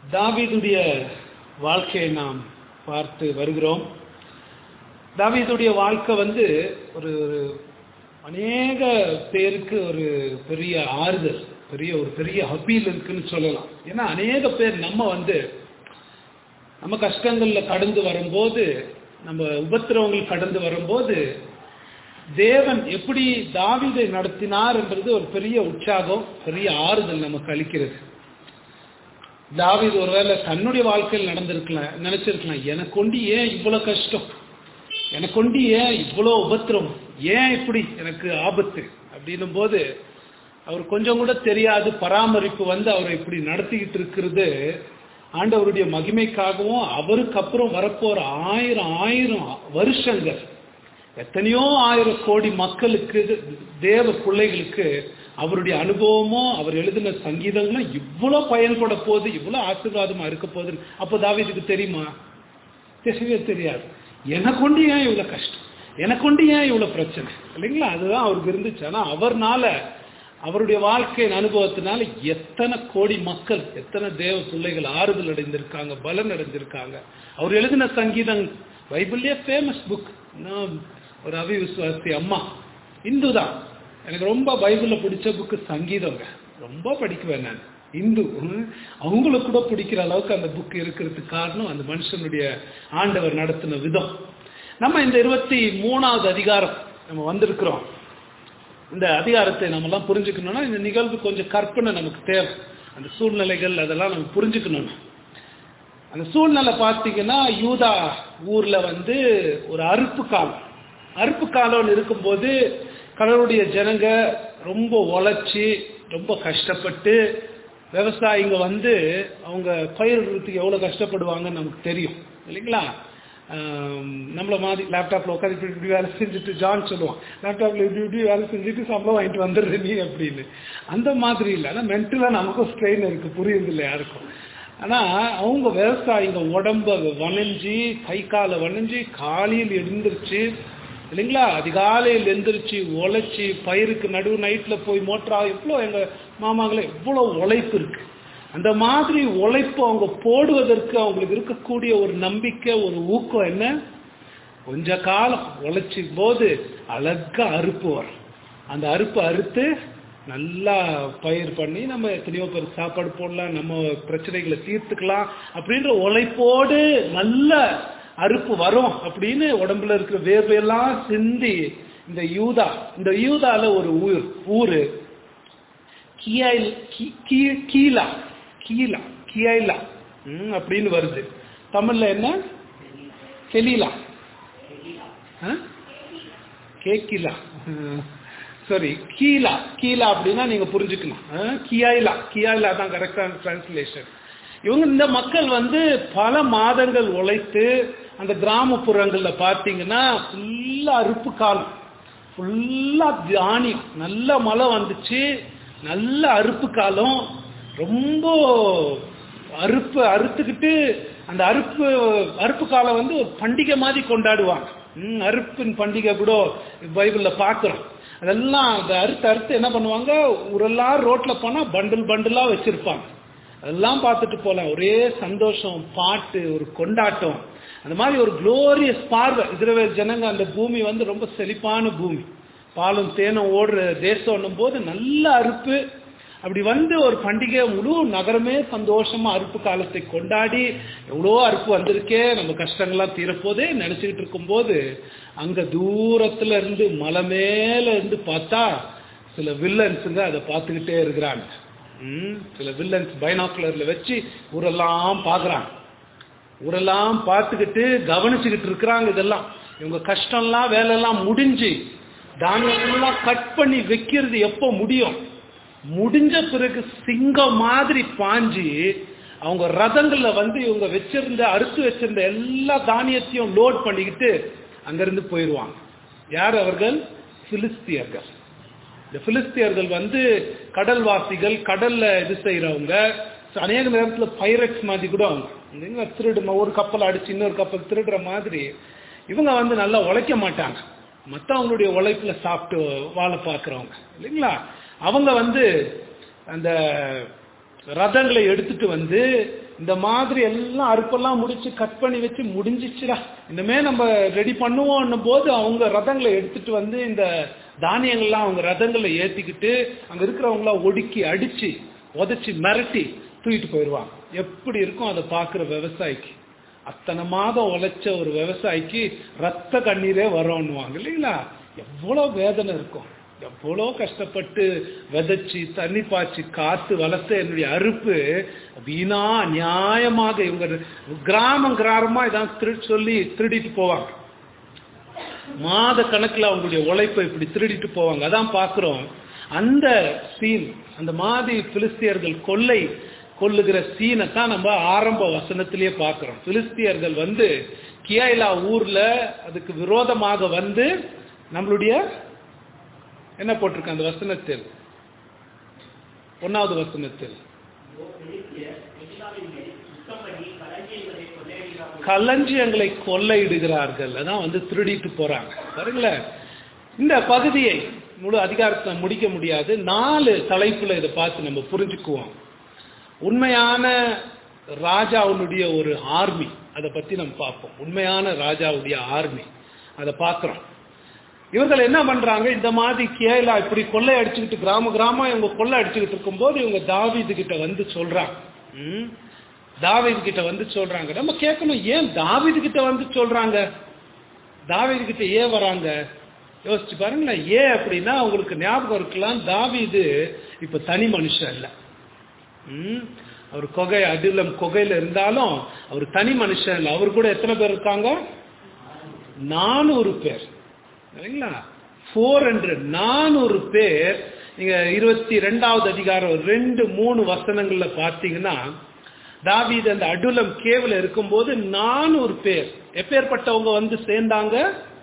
தாவீதுடைய வாழ்க்கையை நாம் பார்த்து வருகிறோம் தாவீதுடைய வாழ்க்கை வந்து ஒரு ஒரு அநேக பேருக்கு ஒரு பெரிய ஆறுதல் பெரிய ஒரு பெரிய அப்பீல் இருக்குன்னு சொல்லலாம் ஏன்னா அநேக பேர் நம்ம வந்து நம்ம கஷ்டங்கள்ல கடந்து வரும்போது நம்ம உபத்திரவங்கள் கடந்து வரும்போது தேவன் எப்படி தாவீதை நடத்தினார் என்றது ஒரு பெரிய உற்சாகம் பெரிய ஆறுதல் நமக்கு அளிக்கிறது தாவீது ஒருவேளை தன்னுடைய வாழ்க்கையில் நடந்திருக்கலாம் நினைச்சிருக்கலாம் எனக்கு கொண்டு ஏன் இவ்வளவு கஷ்டம் எனக்கு கொண்டு ஏன் இவ்வளோ உபத்திரம் ஏன் இப்படி எனக்கு ஆபத்து அப்படின்னும் போது அவர் கொஞ்சம் கூட தெரியாது பராமரிப்பு வந்து அவரை இப்படி நடத்திக்கிட்டு இருக்கிறது ஆண்டவருடைய மகிமைக்காகவும் அவருக்கு அப்புறம் வரப்போற ஆயிரம் ஆயிரம் வருஷங்கள் எத்தனையோ ஆயிரம் கோடி மக்களுக்கு தேவ பிள்ளைகளுக்கு அவருடைய அனுபவமும் அவர் எழுதின சங்கீதங்களும் இவ்வளவு பயன்பட போகுது இவ்வளவு ஆசீர்வாதமா இருக்க போகுது அப்போ தாவிதுக்கு தெரியுமா தெரியவே தெரியாது எனக்கு கொண்டு ஏன் இவ்வளவு கஷ்டம் எனக்கு கொண்டு ஏன் இவ்வளவு பிரச்சனை இல்லைங்களா அதுதான் அவருக்கு இருந்துச்சு ஆனா அவர்னால அவருடைய வாழ்க்கையின் அனுபவத்தினால எத்தனை கோடி மக்கள் எத்தனை தேவ பிள்ளைகள் ஆறுதல் அடைந்திருக்காங்க பலன் அடைஞ்சிருக்காங்க அவர் எழுதின சங்கீதம் பைபிள்லயே ஃபேமஸ் புக் ஒரு அவி விசுவாசி அம்மா இந்து தான் எனக்கு ரொம்ப பைபிள்ல பிடிச்ச புக்கு சங்கீதங்க ரொம்ப படிக்குவேன் நான் இந்து அவங்களுக்கு கூட பிடிக்கிற அளவுக்கு அந்த புக் இருக்கிறதுக்கு காரணம் அந்த மனுஷனுடைய ஆண்டவர் நடத்தின விதம் நம்ம இந்த இருபத்தி மூணாவது அதிகாரம் நம்ம வந்திருக்கிறோம் இந்த அதிகாரத்தை நம்ம எல்லாம் புரிஞ்சுக்கணும்னா இந்த நிகழ்வு கொஞ்சம் கற்பனை நமக்கு தேவை அந்த சூழ்நிலைகள் அதெல்லாம் நம்ம புரிஞ்சுக்கணும் அந்த சூழ்நிலை பார்த்தீங்கன்னா யூதா ஊர்ல வந்து ஒரு அறுப்பு காலம் அறுப்பு காலம்னு இருக்கும்போது கடவுளுடைய ஜனங்க ரொம்ப உழைச்சி ரொம்ப கஷ்டப்பட்டு விவசாயிங்க வந்து அவங்க பயிரிடுறதுக்கு எவ்வளோ கஷ்டப்படுவாங்கன்னு நமக்கு தெரியும் இல்லைங்களா நம்மள மாதிரி லேப்டாப்ல உட்காந்து இப்படி இப்படி வேலை செஞ்சுட்டு ஜான் சொல்லுவான் லேப்டாப்ல இப்படி இப்படி வேலை செஞ்சுட்டு சம்பளம் வாங்கிட்டு வந்துடுற நீ அப்படின்னு அந்த மாதிரி இல்லை ஆனால் மென்டலாக நமக்கும் ஸ்ட்ரெயின் இருக்கு புரியுது இல்லை யாருக்கும் ஆனா அவங்க விவசாயிங்க உடம்ப வணைஞ்சு கை காலை வணைஞ்சு காலையில் எழுந்திருச்சு இல்லைங்களா அதிகாலையில் எந்திரிச்சு உழைச்சி பயிருக்கு நடுவு நைட்ல போய் மோட்டரா எவ்வளோ எங்க மாமாங்களே எவ்வளோ உழைப்பு இருக்கு அந்த மாதிரி உழைப்பு அவங்க போடுவதற்கு அவங்களுக்கு இருக்கக்கூடிய ஒரு நம்பிக்கை ஒரு ஊக்கம் என்ன கொஞ்ச காலம் உழைச்சி போது அழகா அறுப்பு வரும் அந்த அறுப்பு அறுத்து நல்லா பயிர் பண்ணி நம்ம எத்தனையோ பேர் சாப்பாடு போடலாம் நம்ம பிரச்சனைகளை தீர்த்துக்கலாம் அப்படின்ற உழைப்போடு நல்ல அறுப்பு வரும் அப்படின்னு உடம்புல இருக்கிற வேர்வையெல்லாம் சிந்தி இந்த யூதா இந்த யூதால ஒரு ஊர் ஊரு கியாயில் கீழா கீழா கியாயிலா அப்படின்னு வருது தமிழ்ல என்ன கெலீலா கேக்கிலா சாரி கீழா கீழா அப்படின்னா நீங்க புரிஞ்சுக்கணும் கியாயிலா கியாயிலா தான் கரெக்டான டிரான்ஸ்லேஷன் இவங்க இந்த மக்கள் வந்து பல மாதங்கள் உழைத்து அந்த கிராமப்புறங்கள்ல பார்த்தீங்கன்னா ஃபுல்லா அறுப்பு காலம் ஃபுல்லா தானியம் நல்ல மழை வந்துச்சு நல்ல அறுப்பு காலம் ரொம்ப அறுப்பு அறுத்துக்கிட்டு அந்த அறுப்பு அறுப்பு காலம் வந்து ஒரு பண்டிகை மாதிரி கொண்டாடுவாங்க அறுப்பின் பண்டிகை கூட பைபிள்ல பாக்குறோம் அதெல்லாம் அந்த அறுத்து அறுத்து என்ன பண்ணுவாங்க ஊரெல்லாம் ரோட்ல போனா பண்டில் பண்டிலா வச்சிருப்பாங்க அதெல்லாம் பார்த்துட்டு போலாம் ஒரே சந்தோஷம் பாட்டு ஒரு கொண்டாட்டம் அந்த மாதிரி ஒரு குளோரியஸ் பார்வை இஸ்ரேல் ஜனங்க அந்த பூமி வந்து ரொம்ப செழிப்பான பூமி பாலும் தேனும் ஓடுற தேசம் போது நல்ல அறுப்பு அப்படி வந்து ஒரு பண்டிகை முழு நகரமே சந்தோஷமா அறுப்பு காலத்தை கொண்டாடி எவ்வளோ அறுப்பு வந்திருக்கே நம்ம கஷ்டங்கள்லாம் தீரப்போதே நினைச்சுக்கிட்டு இருக்கும்போது அங்க தூரத்துல இருந்து மலை மேல இருந்து பார்த்தா சில வில்லன்ஸுங்க அதை பார்த்துக்கிட்டே இருக்கிறாங்க சில வில்லன்ஸ் பைனாக்குலர்ல வச்சு ஊரெல்லாம் பாக்குறாங்க ஊரெல்லாம் பார்த்துக்கிட்டு கவனிச்சுக்கிட்டு இருக்கிறாங்க இதெல்லாம் இவங்க கஷ்டம்லாம் வேலையெல்லாம் முடிஞ்சு தானியம்லாம் கட் பண்ணி வைக்கிறது எப்போ முடியும் முடிஞ்ச பிறகு சிங்கம் மாதிரி பாஞ்சு அவங்க ரதங்கள்ல வந்து இவங்க வச்சிருந்த அறுத்து வச்சிருந்த எல்லா தானியத்தையும் லோட் பண்ணிக்கிட்டு அங்கிருந்து போயிடுவாங்க யார் அவர்கள் பிலிஸ்தியர்கள் இந்த பிலிஸ்தியர்கள் வந்து கடல்வாசிகள் கடல்ல இது செய்யறவங்க அநேக நேரத்துல பைரட்ஸ் மாதிரி கூட அவங்க திருடு ஒரு கப்பல் அடிச்சு இன்னொரு கப்பல் திருடுற மாதிரி இவங்க வந்து நல்லா உழைக்க மாட்டாங்க மற்றவங்களுடைய உழைப்புல சாப்பிட்டு வாழ பார்க்குறவங்க இல்லைங்களா அவங்க வந்து அந்த ரதங்களை எடுத்துட்டு வந்து இந்த மாதிரி எல்லாம் அறுப்பெல்லாம் முடிச்சு கட் பண்ணி வச்சு முடிஞ்சிச்சுடா இனிமே நம்ம ரெடி பண்ணுவோம் போது அவங்க ரதங்களை எடுத்துட்டு வந்து இந்த தானியங்கள்லாம் அவங்க ரதங்களை ஏத்திக்கிட்டு அங்க இருக்கிறவங்களாம் ஒடுக்கி அடிச்சு உதைச்சி மிரட்டி தூக்கிட்டு போயிடுவாங்க எப்படி இருக்கும் அதை பார்க்குற விவசாயிக்கு அத்தனை மாதம் உழைச்ச ஒரு விவசாயிக்கு ரத்த கண்ணீரே வரும்னுவாங்க இல்லைங்களா எவ்வளோ வேதனை இருக்கும் எவ்வளோ கஷ்டப்பட்டு விதைச்சி தண்ணி பாய்ச்சி காத்து வளர்த்த என்னுடைய அறுப்பு வீணா நியாயமாக இவங்க கிராமம் கிராமமா இதான் திரு சொல்லி திருடிட்டு போவாங்க மாத கணக்குல அவங்களுடைய உழைப்பை இப்படி திருடிட்டு போவாங்க அதான் பார்க்கிறோம் அந்த சீன் அந்த மாதிரி பிலிஸ்தியர்கள் கொள்ளை கொள்ளுகிற சீனை தான் நம்ம ஆரம்ப வசனத்திலேயே பார்க்கிறோம் பிலிஸ்தியர்கள் வந்து கியாயிலா ஊர்ல அதுக்கு விரோதமாக வந்து நம்மளுடைய என்ன போட்டிருக்கு அந்த வசனத்தில் ஒன்னாவது வசனத்தில் களஞ்சியங்களை கொள்ளையிடுகிறார்கள் அதான் வந்து திருடிட்டு போறாங்க பாருங்களேன் இந்த பகுதியை முழு அதிகாரத்தை முடிக்க முடியாது நாலு தலைப்புல இதை பார்த்து நம்ம புரிஞ்சுக்குவோம் உண்மையான ராஜாவுடைய ஒரு ஆர்மி அதை பத்தி நம்ம பார்ப்போம் உண்மையான ராஜாவுடைய ஆர்மி அதை பார்க்கிறோம் இவர்கள் என்ன பண்றாங்க இந்த மாதிரி கேலா இப்படி கொள்ளை அடிச்சுக்கிட்டு கிராம கிராமம் இவங்க கொள்ளை அடிச்சுக்கிட்டு இருக்கும்போது இவங்க தாவீது கிட்ட வந்து சொல்றாங்க ம்? தாவீது கிட்ட வந்து சொல்றாங்க நம்ம கேட்கணும் ஏன் தாவீது கிட்ட வந்து சொல்றாங்க தாவீது கிட்ட ஏன் வராங்க யோசிச்சு பாருங்களேன் ஏன் அப்படின்னா உங்களுக்கு ஞாபகம் இருக்கலாம் தாவீது இப்ப தனி மனுஷன் இல்ல ம்? அவர் கொகை அடிலம் கொகையில இருந்தாலும் அவர் தனி மனுஷன் இல்லை அவர் கூட எத்தனை பேர் இருக்காங்க நானூறு பேர் சரிங்களா ஃபோர் ஹண்ட்ரட் நானூறு பேர் நீங்க இருபத்தி ரெண்டாவது அதிகாரம் ரெண்டு மூணு வசனங்கள்ல பார்த்தீங்கன்னா தாவீது அந்த அடுலம் கேவல இருக்கும்போது நானூறு பேர் எப்பேற்பட்டவங்க வந்து சேர்ந்தாங்க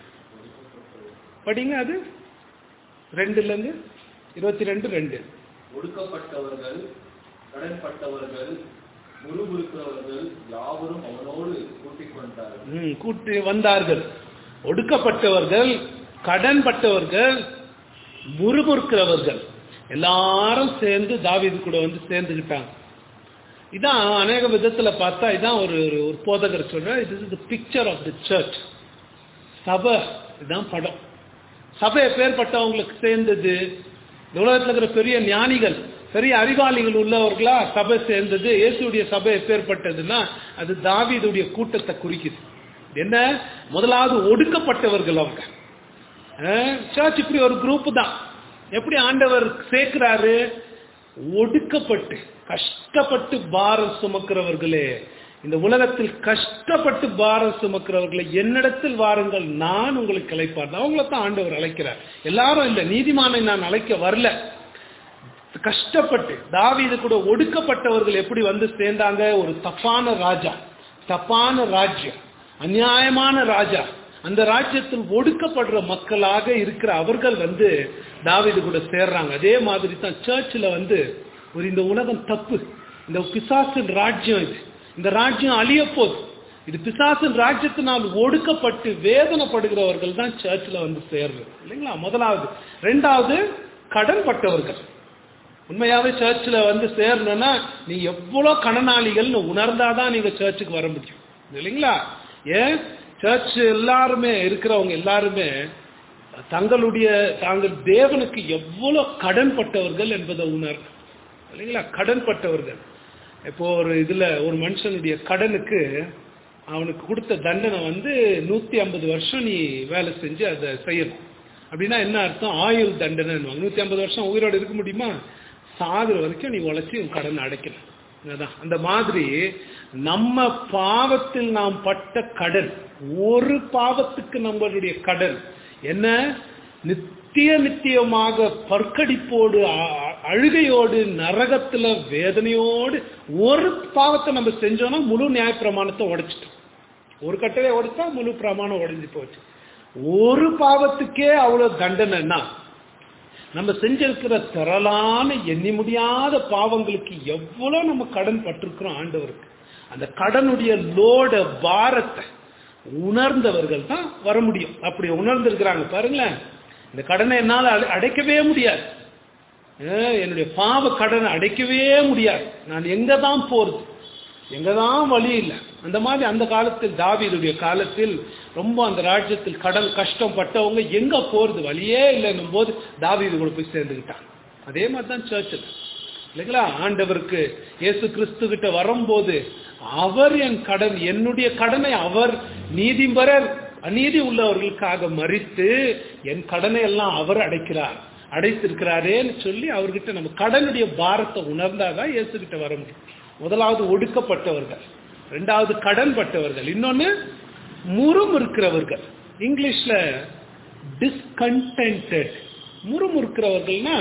படிங்க அது ரெண்டுல இருந்து இருபத்தி ரெண்டு ரெண்டு ஒடுக்கப்பட்டவர்கள் கடன்பட்டவர்கள் முறுமுறுக்கிறவர்கள் யாவரும் அவனோடு கூட்டிக் கொண்டார்கள் ம், கூட்டி வந்தார்கள் ஒடுக்கப்பட்டவர்கள் கடன்பட்டவர்கள் முறுமுறுக்கிறவர்கள் எல்லாரும் சேர்ந்து தாவீது கூட வந்து சேர்ந்துக்கிட்டாங்க இதான் அநேக விதத்துல பார்த்தா இதான் ஒரு ஒரு- ஒரு போதகர் சொல்ற இது is picture of the church சபை இதுதான் படம் சபை எப்பேற்பட்டவங்களுக்கு சேர்ந்தது இந்த உலகத்துல இருக்கிற பெரிய ஞானிகள் பெரிய அறிவாளிகள் உள்ளவர்களா சபை சேர்ந்தது இயேசுடைய சபை எப்பேற்பட்டதுன்னா அது தாவீதுடைய கூட்டத்தை குறிக்குது என்ன முதலாவது ஒடுக்கப்பட்டவர்கள் அவங்க சர்ச் இப்படி ஒரு குரூப் தான் எப்படி ஆண்டவர் சேர்க்கிறாரு ஒடுக்கப்பட்டு கஷ்டப்பட்டு பாரம் சுமக்கிறவர்களே இந்த உலகத்தில் கஷ்டப்பட்டு பாரம் சுமக்கிறவர்களை என்னிடத்தில் வாருங்கள் நான் உங்களுக்கு அழைப்பார் அவங்கள தான் ஆண்டவர் அழைக்கிறார் எல்லாரும் இல்ல நீதிமானை நான் அழைக்க வரல கஷ்டப்பட்டு தாவீது கூட ஒடுக்கப்பட்டவர்கள் எப்படி வந்து சேர்ந்தாங்க ஒரு தப்பான ராஜா தப்பான ராஜ்யம் அநியாயமான ராஜா அந்த ராஜ்யத்தில் ஒடுக்கப்படுற மக்களாக இருக்கிற அவர்கள் வந்து தாவீது கூட சேர்றாங்க அதே மாதிரி தான் சர்ச்சில் வந்து ஒரு இந்த உலகம் தப்பு இந்த பிசாசின் ராஜ்யம் இது இந்த ராஜ்யம் அழிய போகுது இது பிசாசின் ராஜ்யத்தினால் ஒடுக்கப்பட்டு வேதனைப்படுகிறவர்கள் தான் சர்ச்சில் வந்து சேர்றது இல்லைங்களா முதலாவது ரெண்டாவது கடன்பட்டவர்கள் உண்மையாவே சர்ச்சில் வந்து சேரணும்னா நீ எவ்வளோ கடனாளிகள்னு உணர்ந்தாதான் நீங்க சர்ச்சுக்கு வர முடியும் இல்லைங்களா ஏன் சர்ச் எல்லாருமே இருக்கிறவங்க எல்லாருமே தங்களுடைய தாங்கள் தேவனுக்கு எவ்வளோ கடன்பட்டவர்கள் என்பதை உணர் இல்லைங்களா கடன்பட்டவர்கள் இப்போ ஒரு இதுல ஒரு மனுஷனுடைய கடனுக்கு அவனுக்கு கொடுத்த தண்டனை வந்து நூத்தி ஐம்பது வருஷம் நீ வேலை செஞ்சு அதை செய்யணும் அப்படின்னா என்ன அர்த்தம் ஆயுள் தண்டனை நூத்தி ஐம்பது வருஷம் உயிரோடு இருக்க முடியுமா சாகுற வரைக்கும் நீ உழைச்சி உன் கடன் அடைக்கணும் அதான் அந்த மாதிரி நம்ம பாவத்தில் நாம் பட்ட கடன் ஒரு பாவத்துக்கு நம்மளுடைய கடன் என்ன நித்திய நித்தியமாக பற்கடிப்போடு அ- அ- அழுகையோடு நரகத்துல வேதனையோடு ஒரு பாவத்தை நம்ம செஞ்சோம்னா முழு நியாயப்பிரமாணத்தை உடைச்சிட்டோம் ஒரு கட்டளை உடைச்சா முழு பிரமாணம் உடைஞ்சு போச்சு ஒரு பாவத்துக்கே அவ்வளவு தண்டனைன்னா நம்ம செஞ்சிருக்கிற திரளான எண்ணி முடியாத பாவங்களுக்கு எவ்வளவு நம்ம கடன் பட்டிருக்கிறோம் ஆண்டவருக்கு அந்த கடனுடைய லோட பாரத்தை உணர்ந்தவர்கள் தான் வர முடியும் அப்படி உணர்ந்திருக்கிறாங்க பாருங்களேன் இந்த கடனை என்னால் அடை- அடைக்கவே முடியாது அஹ் என்னுடைய பாவ கடனை அடைக்கவே முடியாது நான் எங்க தான் போறது எங்கதான் வழி இல்லை அந்த மாதிரி அந்த காலத்தில் தாவீதுடைய காலத்தில் ரொம்ப அந்த ராஜ்யத்தில் கடல் கஷ்டம் பட்டவங்க எங்க போறது வழியே இல்லைன்னும் போது தாவீது கூட போய் சேர்ந்துக்கிட்டாங்க அதே மாதிரி தான் சர்ச்சில் இல்லைங்களா ஆண்டவருக்கு இயேசு கிறிஸ்து கிட்ட வரும்போது அவர் என் கடன் என்னுடைய கடனை அவர் நீதிபரர் அநீதி உள்ளவர்களுக்காக மறித்து என் கடனை எல்லாம் அவர் அடைக்கிறார் அடைத்திருக்கிறாரேன்னு சொல்லி அவர்கிட்ட நம்ம கடனுடைய பாரத்தை உணர்ந்தாதான் இயேசு கிட்ட வர முடியும் முதலாவது ஒடுக்கப்பட்டவர்கள் ரெண்டாவது கடன் பட்டவர்கள் இன்னொன்னு முறுமுறுக்கிறவர்கள் இங்கிலீஷ்ல டிஸ்கண்டென்டட் முறுமுறுக்கிறவர்கள்னா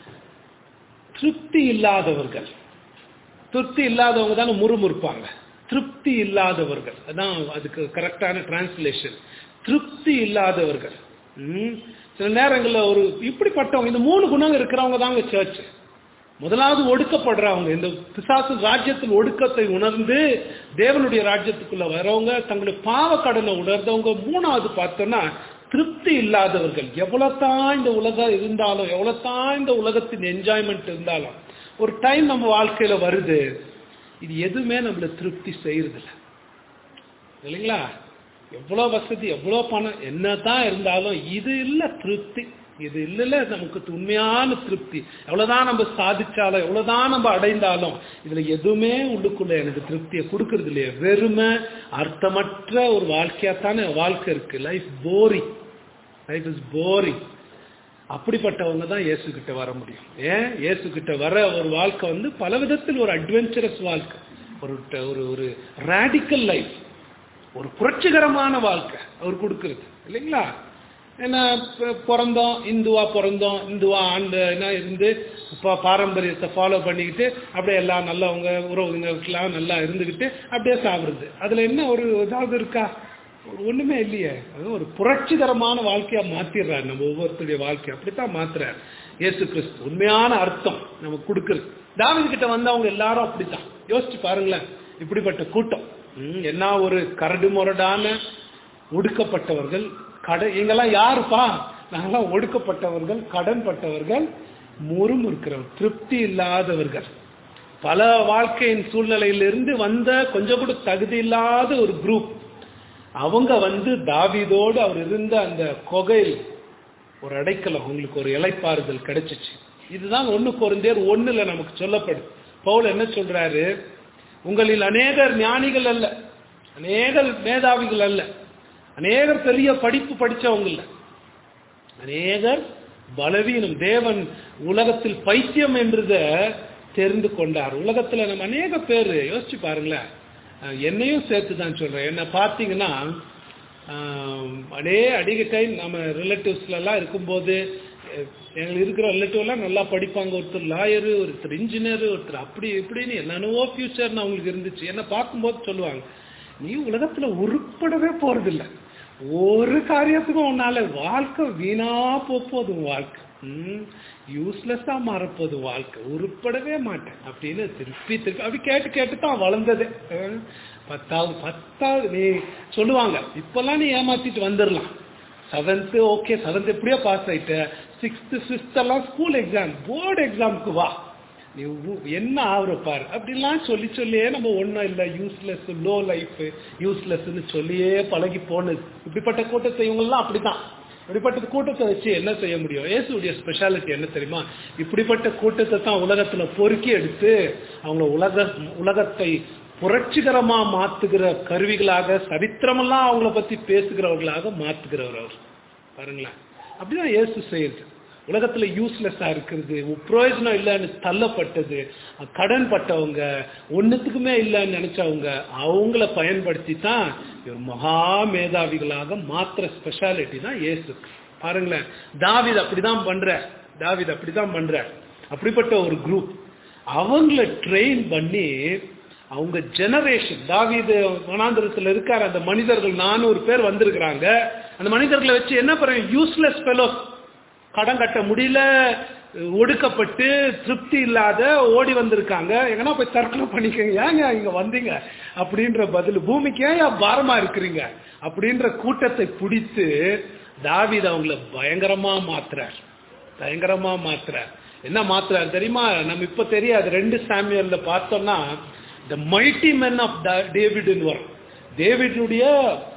திருப்தி இல்லாதவர்கள் திருப்தி இல்லாதவங்க தானே முறுமுறுப்பாங்க திருப்தி இல்லாதவர்கள் அதான் அதுக்கு கரெக்டான டிரான்ஸ்லேஷன் திருப்தி இல்லாதவர்கள் ம். சில நேரங்களில் ஒரு இப்படிப்பட்டவங்க இந்த மூணு குணம் இருக்கிறவங்க தாங்க சர்ச் முதலாவது ஒடுக்கப்படுறவங்க இந்த பிசாசு ராஜ்யத்தில் ஒடுக்கத்தை உணர்ந்து தேவனுடைய ராஜ்யத்துக்குள்ள வரவங்க தங்களுடைய பாவ கடனை உணர்ந்தவங்க மூணாவது பார்த்தோம்னா திருப்தி இல்லாதவர்கள் எவ்வளவுதான் இந்த உலகம் இருந்தாலும் எவ்வளவுதான் இந்த உலகத்தின் என்ஜாய்மெண்ட் இருந்தாலும் ஒரு டைம் நம்ம வாழ்க்கையில வருது இது எதுவுமே நம்மள திருப்தி செய்யறதில்ல இல்லைங்களா எவ்வளோ வசதி எவ்வளோ பணம் என்னதான் இருந்தாலும் இது இல்லை திருப்தி இது இல்லைல்ல நமக்கு உண்மையான திருப்தி எவ்வளவுதான் நம்ம சாதிச்சாலும் எவ்வளவுதான் நம்ம அடைந்தாலும் இதுல எதுவுமே உள்ளுக்குள்ள எனக்கு திருப்தியை கொடுக்கறது இல்லையா வெறுமை அர்த்தமற்ற ஒரு வாழ்க்கையாத்தானே வாழ்க்கை இருக்கு life boring life is boring அப்படிப்பட்டவங்க தான் இயேசு கிட்ட வர முடியும் ஏன் இயேசு கிட்ட வர ஒரு வாழ்க்கை வந்து பல விதத்தில் ஒரு அட்வென்ச்சரஸ் வாழ்க்கை ஒரு ஒரு ஒரு ரேடிக்கல் லைஃப் ஒரு புரட்சிகரமான வாழ்க்கை அவர் கொடுக்கிறது இல்லைங்களா ஏன்னா ப- பிறந்தோம் இந்துவா பிறந்தோம் இந்துவா ஆண்டு என்ன இருந்து இப்போ பாரம்பரியத்தை ஃபாலோ பண்ணிக்கிட்டு அப்படியே எல்லாம் நல்லவங்க உறவுங்களுக்கெல்லாம் நல்லா இருந்துக்கிட்டு அப்படியே சாப்பிடுறது அதில் என்ன ஒரு ஏதாவது இருக்கா ஒண்ணுமே இல்லையே அது ஒரு புரட்சிகரமான வாழ்க்கையா மாத்திடுறாரு நம்ம ஒவ்வொருத்தருடைய வாழ்க்கை அப்படித்தான் மாத்துறாரு இயேசு கிறிஸ்து உண்மையான அர்த்தம் நமக்கு கொடுக்குறது தாவீது கிட்ட வந்தவங்க எல்லாரும் அப்படித்தான் யோசிச்சு பாருங்களேன் இப்படிப்பட்ட கூட்டம் ம், என்ன ஒரு கரடு முரடான ஒடுக்கப்பட்டவர்கள் கடை எங்கெல்லாம் யாருப்பா நாங்கெல்லாம் ஒடுக்கப்பட்டவர்கள் கடன் பட்டவர்கள் முறுமுறுக்கிறவர்கள் திருப்தி இல்லாதவர்கள் பல வாழ்க்கையின் சூழ்நிலையிலிருந்து வந்த கொஞ்சம் கூட தகுதி இல்லாத ஒரு குரூப் அவங்க வந்து தாவீதோடு அவர் இருந்த அந்த கொகையில் ஒரு அடைக்கலம் உங்களுக்கு ஒரு இலைப்பாறுதல் கிடைச்சிச்சு இதுதான் ஒண்ணு குறைந்தேர் ஒண்ணுல நமக்கு சொல்லப்படுது பவுல் என்ன சொல்றாரு உங்களில் அநேகர் ஞானிகள் அல்ல அநேகர் மேதாவிகள் அல்ல அநேகர் பெரிய படிப்பு படிச்சவங்க இல்ல அநேகர் பலவீனம் தேவன் உலகத்தில் பைத்தியம் என்றத தெரிந்து கொண்டார் உலகத்துல நம்ம அநேக பேர் யோசிச்சு பாருங்களேன் அஹ் என்னையும் சேர்த்து தான் சொல்றேன் என்ன பார்த்தீங்கன்னா ஆஹ் அடே அடிக்க டைம் நம்ம ரிலேட்டிவ்ஸ்ல எல்லாம் இருக்கும்போது அஹ் எங்களுக்கு இருக்கிற ரிலேட்டிவ் எல்லாம் நல்லா படிப்பாங்க ஒருத்தர் லாயரு ஒருத்தர் இன்ஜினியர் ஒருத்தர் அப்படி இப்படின்னு என்னென்னவோ ஃபியூச்சர்னு அவங்களுக்கு இருந்துச்சு என்ன பார்க்கும்போது சொல்லுவாங்க நீ உலகத்துல உருப்படவே போறதில்ல ஒரு காரியத்துக்கும் உன்னால வாழ்க்கை வீணா போகுது உன் வாழ்க்கை யூஸ்லெஸ்ஸா மாறப்போகுது வாழ்க்கை உருப்படவே மாட்டேன் அப்படின்னு திருப்பி திருப்பி அப்படி கேட்டு கேட்டு தான் வளர்ந்தது அஹ் பத்தாவது பத்தாவது நீ சொல்லுவாங்க இப்பெல்லாம் நீ ஏமாத்திட்டு வந்துடலாம் செவன்த்து ஓகே செவன்த் எப்படியோ பாஸ் ஆயிட்ட சிக்ஸ்த்து ஃபிஃப்த் எல்லாம் ஸ்கூல் எக்ஸாம் போர்டு எக்ஸாமுக்கு வா நீ உ- என்ன ஆகுற பாரு அப்படிலாம் சொல்லி சொல்லியே நம்ம ஒன்றும் இல்லை யூஸ்லெஸ் லோ லைஃப் யூஸ்லெஸ்ன்னு சொல்லியே பழகி போனது இப்படிப்பட்ட கூட்டத்தை இவங்கெல்லாம் அப்படிதான் இப்படிப்பட்ட கூட்டத்தை வச்சு என்ன செய்ய முடியும் இயேசுடைய ஸ்பெஷாலிட்டி என்ன தெரியுமா இப்படிப்பட்ட கூட்டத்தை தான் உலகத்துல பொறுக்கி எடுத்து அவங்க உலக உலகத்தை புரட்சிகரமா மாத்துகிற கருவிகளாக சரித்திரமெல்லாம் அவங்கள பத்தி பேசுகிறவர்களாக மாத்துகிறவர் அவர் பாருங்களேன் அப்படிதான் இயேசு செய்யுது உலகத்துல யூஸ்லெஸ்ஸா இருக்கிறது பிரயோஜனம் இல்லைன்னு தள்ளப்பட்டது கடன் பட்டவங்க ஒண்ணுத்துக்குமே இல்லைன்னு நினைச்சவங்க அவங்கள பயன்படுத்தி தான் இவர் மகா மேதாவிகளாக மாத்திர ஸ்பெஷாலிட்டி தான் இயேசு பாருங்களேன் தாவீது அப்படிதான் பண்ற தாவீது அப்படிதான் பண்ற அப்படிப்பட்ட ஒரு குரூப் அவங்கள ட்ரெயின் பண்ணி அவங்க ஜெனரேஷன் தாவீது வனாந்திரத்துல இருக்காரு அந்த மனிதர்கள் நானூறு பேர் வந்திருக்கிறாங்க அந்த மனிதர்களை வச்சு என்ன பண்ணுறாங்க யூஸ்லெஸ் ஃபெலோ கடன் கட்ட முடியல ஒடுக்கப்பட்டு திருப்தி இல்லாத ஓடி வந்திருக்காங்க எங்கன்னா போய் தற்கொலை பண்ணிக்கங்க ஏங்க இங்க வந்தீங்க அப்படின்ற பதில் பூமிக்கு ஏன் பாரமா இருக்கிறீங்க அப்படின்ற கூட்டத்தை பிடித்து தாவீது அவங்கள பயங்கரமா மாத்துறார் பயங்கரமா மாத்துறார் என்ன மாத்துறாரு தெரியுமா நம்ம இப்ப தெரியாது ரெண்டு சாமியல்ல பார்த்தோம்னா த மைட்டி மென் ஆஃப் டேவிட்னு வரும் டேவிடுடைய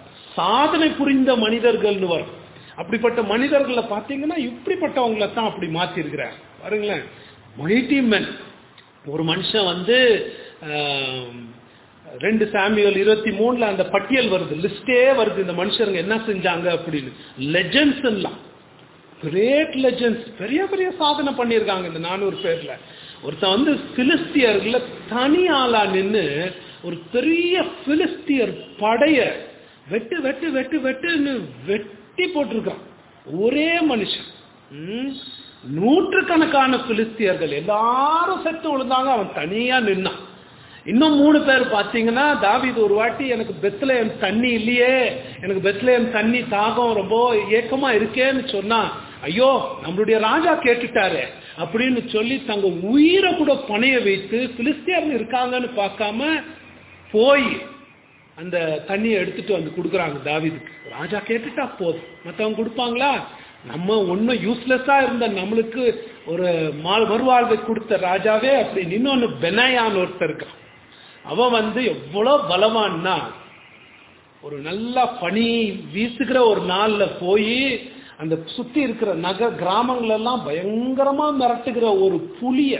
சாதனை புரிந்த மனிதர்கள்னு வரும் அப்படிப்பட்ட மனிதர்களை பார்த்தீங்கன்னா இப்படிப்பட்டவங்களை தான் அப்படி மாத்திருக்கிறார் பாருங்களேன் மைட்டி மென் ஒரு மனுஷன் வந்து ஆம், ரெண்டு சாமியல் இருபத்தி மூணுல அந்த பட்டியல் வருது லிஸ்டே வருது இந்த மனுஷருங்க என்ன செஞ்சாங்க அப்படின்னு லெஜண்ட்ஸ் எல்லாம் கிரேட் லெஜண்ட்ஸ் பெரிய பெரிய சாதனை பண்ணியிருக்காங்க இந்த நானூறு பேர்ல ஒருத்தன் வந்து பிலிஸ்தியர்ல தனி ஆளா நின்னு ஒரு பெரிய பிலிஸ்தியர் படைய வெட்டு வெட்டு வெட்டு வெட்டுன்னு வெட்டி போட்டிருக்கான் ஒரே மனுஷன் ம், நூற்றுக்கணக்கான பிலிஸ்தியர்கள் எல்லாரும் செத்து விழுந்தாங்க அவன் தனியா நின்னான் இன்னும் மூணு பேர் பார்த்தீங்கன்னா தாவீது ஒரு வாட்டி எனக்கு பெத்லயம் தண்ணி இல்லையே எனக்கு பெத்லயம் தண்ணி தாகம் ரொம்ப ஏக்கமா இருக்கேன்னு சொன்னா ஐயோ நம்மளுடைய ராஜா கேட்டுட்டாரு அப்படின்னு சொல்லி தங்க உயிரை கூட பணைய வைத்து பிலிஸ்தியர் இருக்காங்கன்னு பார்க்காம போய் அந்த தண்ணியை எடுத்துட்டு வந்து கொடுக்குறாங்க தாவீதுக்கு ராஜா கேட்டுட்டா போதும் மற்றவங்க கொடுப்பாங்களா நம்ம ஒன்றும் யூஸ்லெஸ்ஸா இருந்த நம்மளுக்கு ஒரு மா- மறுவாழ்வை கொடுத்த ராஜாவே அப்படி இன்னொன்னு பெனாயான் ஒருத்தர் இருக்கான் அவன் வந்து எவ்வளவு பலவான்னா ஒரு நல்லா பனி வீசுகிற ஒரு நாள்ல போய் அந்த சுத்தி இருக்கிற நகர் கிராமங்கள் எல்லாம் பயங்கரமா மிரட்டுகிற ஒரு புலிய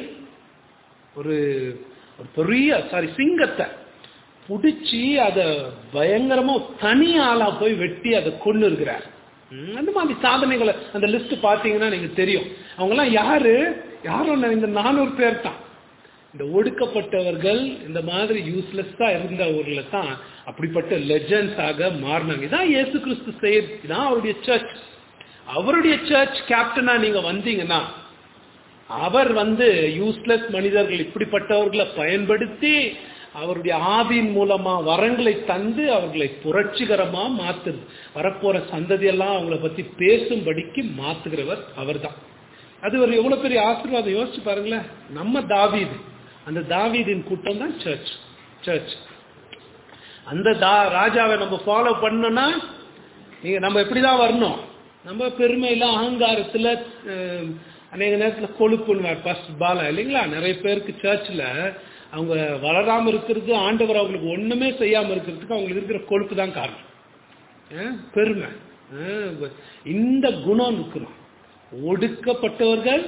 ஒரு ஒரு பெரிய சாரி சிங்கத்தை புடிச்சு அத பயங்கரமா தனி ஆளா போய் வெட்டி அதை கொண்டு இருக்கிறார் ம், அந்த மாதிரி சாதனைகளை அந்த லிஸ்ட் பாத்தீங்கன்னா நீங்க தெரியும் அவங்க எல்லாம் யாரு யாரும் இல்ல, இந்த நானூறு பேர் தான் இந்த ஒடுக்கப்பட்டவர்கள் இந்த மாதிரி யூஸ்லெஸ்ஸா இருந்த ஊர்ல தான் அப்படிப்பட்ட லெஜண்ட்ஸ் ஆக மாறினாங்க இதான் இயேசு கிறிஸ்து செய்ய இதான் அவருடைய சர்ச் அவருடைய சர்ச் கேப்டனா நீங்க வந்தீங்கன்னா அவர் வந்து யூஸ்லெஸ் மனிதர்கள் இப்படிப்பட்டவர்களை பயன்படுத்தி அவருடைய ஆவியின் மூலமா வரங்களை தந்து அவர்களை புரட்சிகரமா மாத்துது வரப்போற சந்ததியெல்லாம் அவங்கள பத்தி பேசும்படிக்கு மாத்துகிறவர் அவர்தான் அது ஒரு எவ்வளவு பெரிய ஆசீர்வாதம் யோசிச்சு பாருங்களேன் நம்ம தாவீது அந்த தாவீதின் கூட்டம் தான் சர்ச் சர்ச் அந்த தா ராஜாவை நம்ம ஃபாலோ பண்ணோம்னா நீங்க நம்ம எப்படிதான் வரணும் நம்ம பெருமையில அகங்காரத்துல அஹ், அநேக நேரத்துல கொழுப்புன்னு ஃபர்ஸ்ட் பாலா இல்லைங்களா நிறைய பேருக்கு சர்ச்சில் அவங்க வளராம இருக்கிறது ஆண்டவர் அவங்களுக்கு ஒண்ணுமே செய்யாம இருக்கிறதுக்கு அவங்களுக்கு இருக்கிற கொழுப்பு தான் காரணம் அஹ், பெருமை அஹ், இந்த குணம் இருக்கணும் ஒடுக்கப்பட்டவர்கள்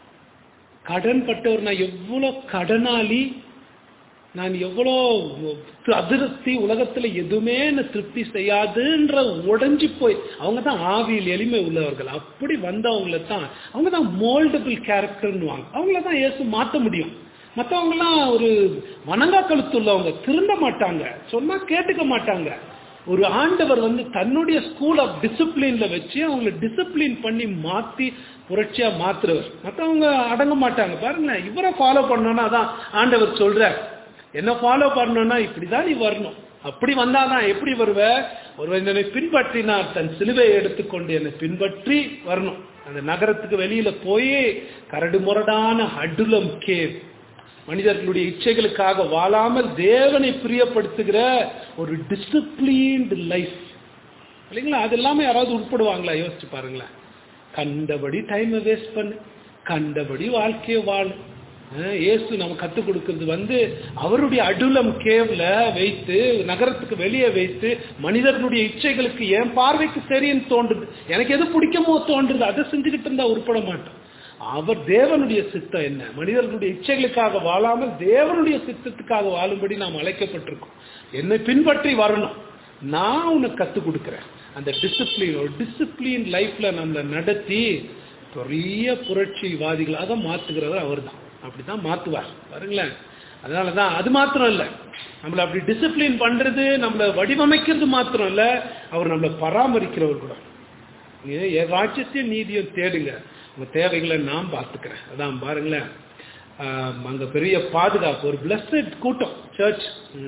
கடன் பட்டவர் நான் எவ்வளவு கடனாளி நான் எவ்வளோ அதிருப்தி உலகத்துல எதுவுமே என்னை திருப்தி செய்யாதுன்ற உடைஞ்சு போய் அவங்க தான் ஆவியில் எளிமை உள்ளவர்கள் அப்படி வந்தவங்கள தான் அவங்க தான் மோல்டபிள் கேரக்டர்னுவாங்க அவங்கள தான் இயேசு மாற்ற முடியும் மற்றவங்கலாம் ஒரு வணங்கா கழுத்துள்ளவங்க திருந்த மாட்டாங்க சொன்னா கேட்டுக்க மாட்டாங்க ஒரு ஆண்டவர் வந்து தன்னுடைய ஸ்கூல் ஆஃப் டிசிப்ளின்ல வச்சு அவங்களை டிசிப்ளின் பண்ணி மாத்தி புரட்சியா மாத்துறவர் மற்றவங்க அடங்க மாட்டாங்க பாருங்களேன் இவரை ஃபாலோ பண்ணோம்னா அதான் ஆண்டவர் சொல்றார் என்ன ஃபாலோ பண்ணணும்னா இப்படிதான் நீ வரணும் அப்படி வந்தாதான் எப்படி வருவ ஒருவன் என்னை பின்பற்றினார் தன் சிலுவையை எடுத்துக்கொண்டு என்னை பின்பற்றி வரணும் அந்த நகரத்துக்கு வெளியில போய் கரடு முரடான அடுலம் கேவ் மனிதர்களுடைய இச்சைகளுக்காக வாழாமல் தேவனை பிரியப்படுத்துகிற ஒரு டிசிப்ளின்டு லைஃப் இல்லைங்களா அது எல்லாமே யாராவது உட்படுவாங்களா யோசிச்சு பாருங்களேன் கண்டபடி டைமை வேஸ்ட் பண்ணு கண்டபடி வாழ்க்கையை வாழு அஹ் இயேசு நம்ம கற்றுக் கொடுக்கிறது வந்து அவருடைய அடுலம் கேவ்ல வைத்து நகரத்துக்கு வெளியே வைத்து மனிதர்களுடைய இச்சைகளுக்கு என் பார்வைக்கு சரின்னு தோன்றுது எனக்கு எது பிடிக்குமோ தோன்றுது அதை செஞ்சுக்கிட்டு இருந்தா உருப்பட மாட்டோம் அவர் தேவனுடைய சித்தம் என்ன மனிதர்களுடைய இச்சைகளுக்காக வாழாமல் தேவனுடைய சித்தத்துக்காக வாழும்படி நாம் அழைக்கப்பட்டிருக்கோம் என்னை பின்பற்றி வரணும் நான் உனக்கு கற்றுக் கொடுக்குறேன் அந்த டிசிப்ளின் ஒரு டிசிப்ளின் லைஃப்ல நம்மளை நடத்தி பெரிய புரட்சிவாதிகளாக மாத்துகிறவர் அவர்தான் அப்படிதான் மாத்துவார் பாருங்களேன் அதனாலதான் அது மாத்திரம் இல்ல நம்மளை அப்படி டிசிப்ளின் பண்றது நம்மளை வடிவமைக்கிறது மாத்திரம் இல்ல அவர் நம்மளை பராமரிக்கிறவர் கூட நீங்க என் ராஜ்யத்தையும் நீதியும் தேடுங்க உங்க தேவைகளை நான் பார்த்துக்கிறேன் அதான் பாருங்களேன் ஆம், அங்க பெரிய பாதுகாப்பு ஒரு பிளஸட் கூட்டம் சர்ச்